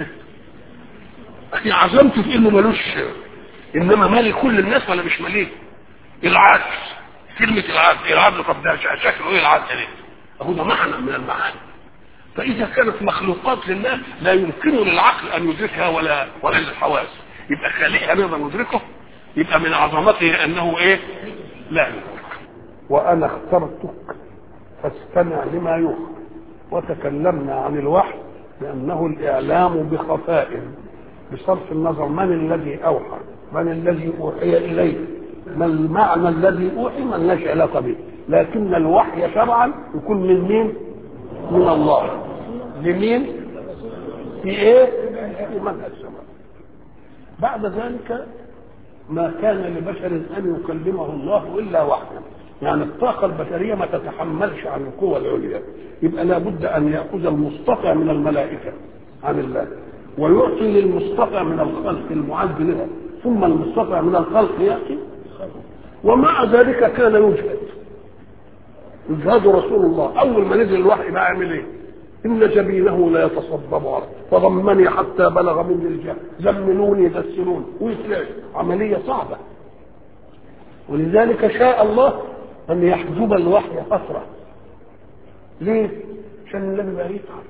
اخي عظمته في انه ملوش انما مالي كل الناس ولا مش ماليه العدل كلمة العدل العدل طب ده شكله ايه العدل ده اهو ده معنى من المعاني فاذا كانت مخلوقات لله لا يمكن للعقل ان يدركها ولا ولا للحواس يبقى خالقها نقدر ندركه يبقى من عظمته انه ايه لا يدرك وأنا اخترتك فاستمع لما يوحى وتكلمنا عن الوحي لأنه الإعلام بخفاء بصرف النظر من الذي أوحى من الذي أوحي إليه ما المعنى الذي أوحي من ليش علاقة به لكن الوحي شرعا يكون من مين؟ من الله لمين؟ في إيه؟ في منهج السماء بعد ذلك ما كان لبشر أن يكلمه الله إلا وحيا يعني الطاقة البشرية ما تتحملش عن القوة العليا يبقى لابد أن يأخذ المصطفى من الملائكة عن الله ويعطي للمصطفى من الخلق المعد لها ثم المصطفى من الخلق يأتي ومع ذلك كان يجهد يجهد رسول الله أول ما نزل الوحي بقى يعمل إيه؟ إن جبينه لا يتصبب عرض فضمني حتى بلغ مني الجهل زملوني يدسرون ويتلاقي عملية صعبة ولذلك شاء الله أن يحجب الوحي فترة ليه؟ عشان النبي بقى يتعب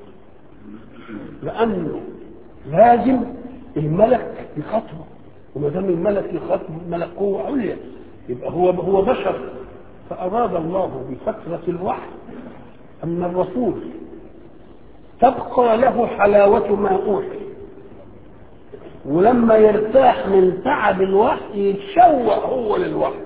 لأنه لازم الملك يخاطبه وما دام الملك يخاطبه الملك قوة عليا يبقى هو هو بشر فأراد الله بفترة الوحي أن الرسول تبقى له حلاوة ما أوحي ولما يرتاح من تعب الوحي يتشوق هو للوحي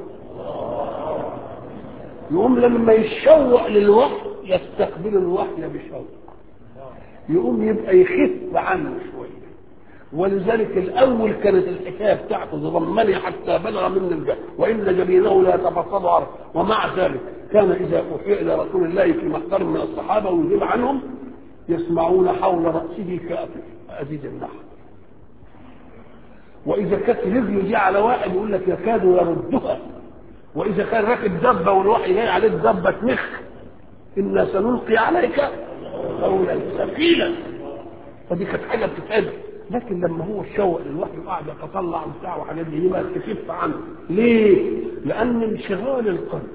يقوم لما يتشوق للوحي يستقبل الوحي بشوق يقوم يبقى يخف عنه شويه ولذلك الاول كانت الحكايه بتاعته ضمني حتى بلغ من الجهل وان جبينه لا يتفصل عرض ومع ذلك كان اذا اوحي الى رسول الله في محضر من الصحابه ويجيب عنهم يسمعون حول راسه كأزيد النحل واذا كانت رجله دي على واحد يقول لك يكاد يردها واذا كان راكب دبه والوحي جاي عليك دبه تمخ انا سنلقي عليك قولا ثقيلا فدي كانت حاجه بتتقال لكن لما هو الشوق للوحي وقعد يتطلع وبتاع وحاجات دي ما تخف عنه ليه؟ لان انشغال القلب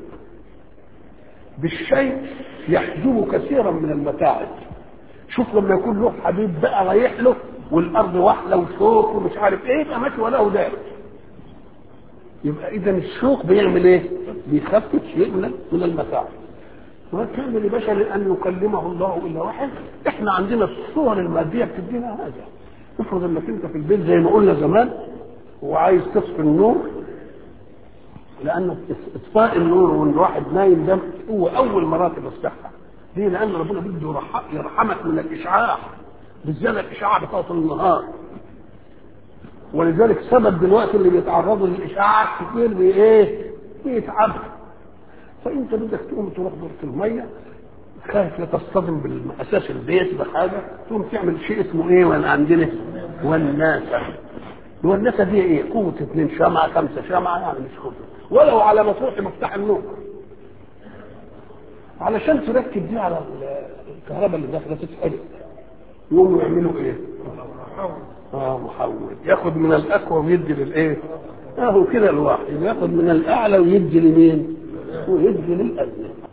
بالشيء يحجب كثيرا من المتاعب شوف لما يكون له حبيب بقى رايح له والارض واحله وشوك ومش عارف ايه يبقى ماشي ولا دار يبقى اذا الشوق بيعمل ايه؟ بيخفف شيء من من المتاعب وكان لبشر ان يكلمه الله الا واحد احنا عندنا الصور الماديه بتدينا هذا افرض انك انت في البيت زي ما قلنا زمان وعايز تطفي النور لان اطفاء النور وان الواحد نايم ده هو اول مراتب الصحه ليه؟ لان ربنا بده يرح- يرحمك من الاشعاع بالذات الاشعاع بتاعت النهار ولذلك سبب دلوقتي اللي بيتعرضوا للاشعاعات كتير بايه؟ بيتعبوا فانت بدك تقوم تروح دورة الميه خايف لا تصطدم بالاساس البيت بحاجه تقوم تعمل شيء اسمه ايه وانا عندنا والناسه والناسه دي ايه؟ قوه اثنين شمعه خمسه شمعه يعني مش قوه ولو على مفتوح مفتاح النور علشان تركب دي على الكهرباء اللي داخله تتحرق يقوموا يعملوا ايه؟ اه محول ياخد من الاقوى ويدي للايه؟ اهو كده الواحد ياخد من الاعلى ويدي لمين؟ ويدي للادنى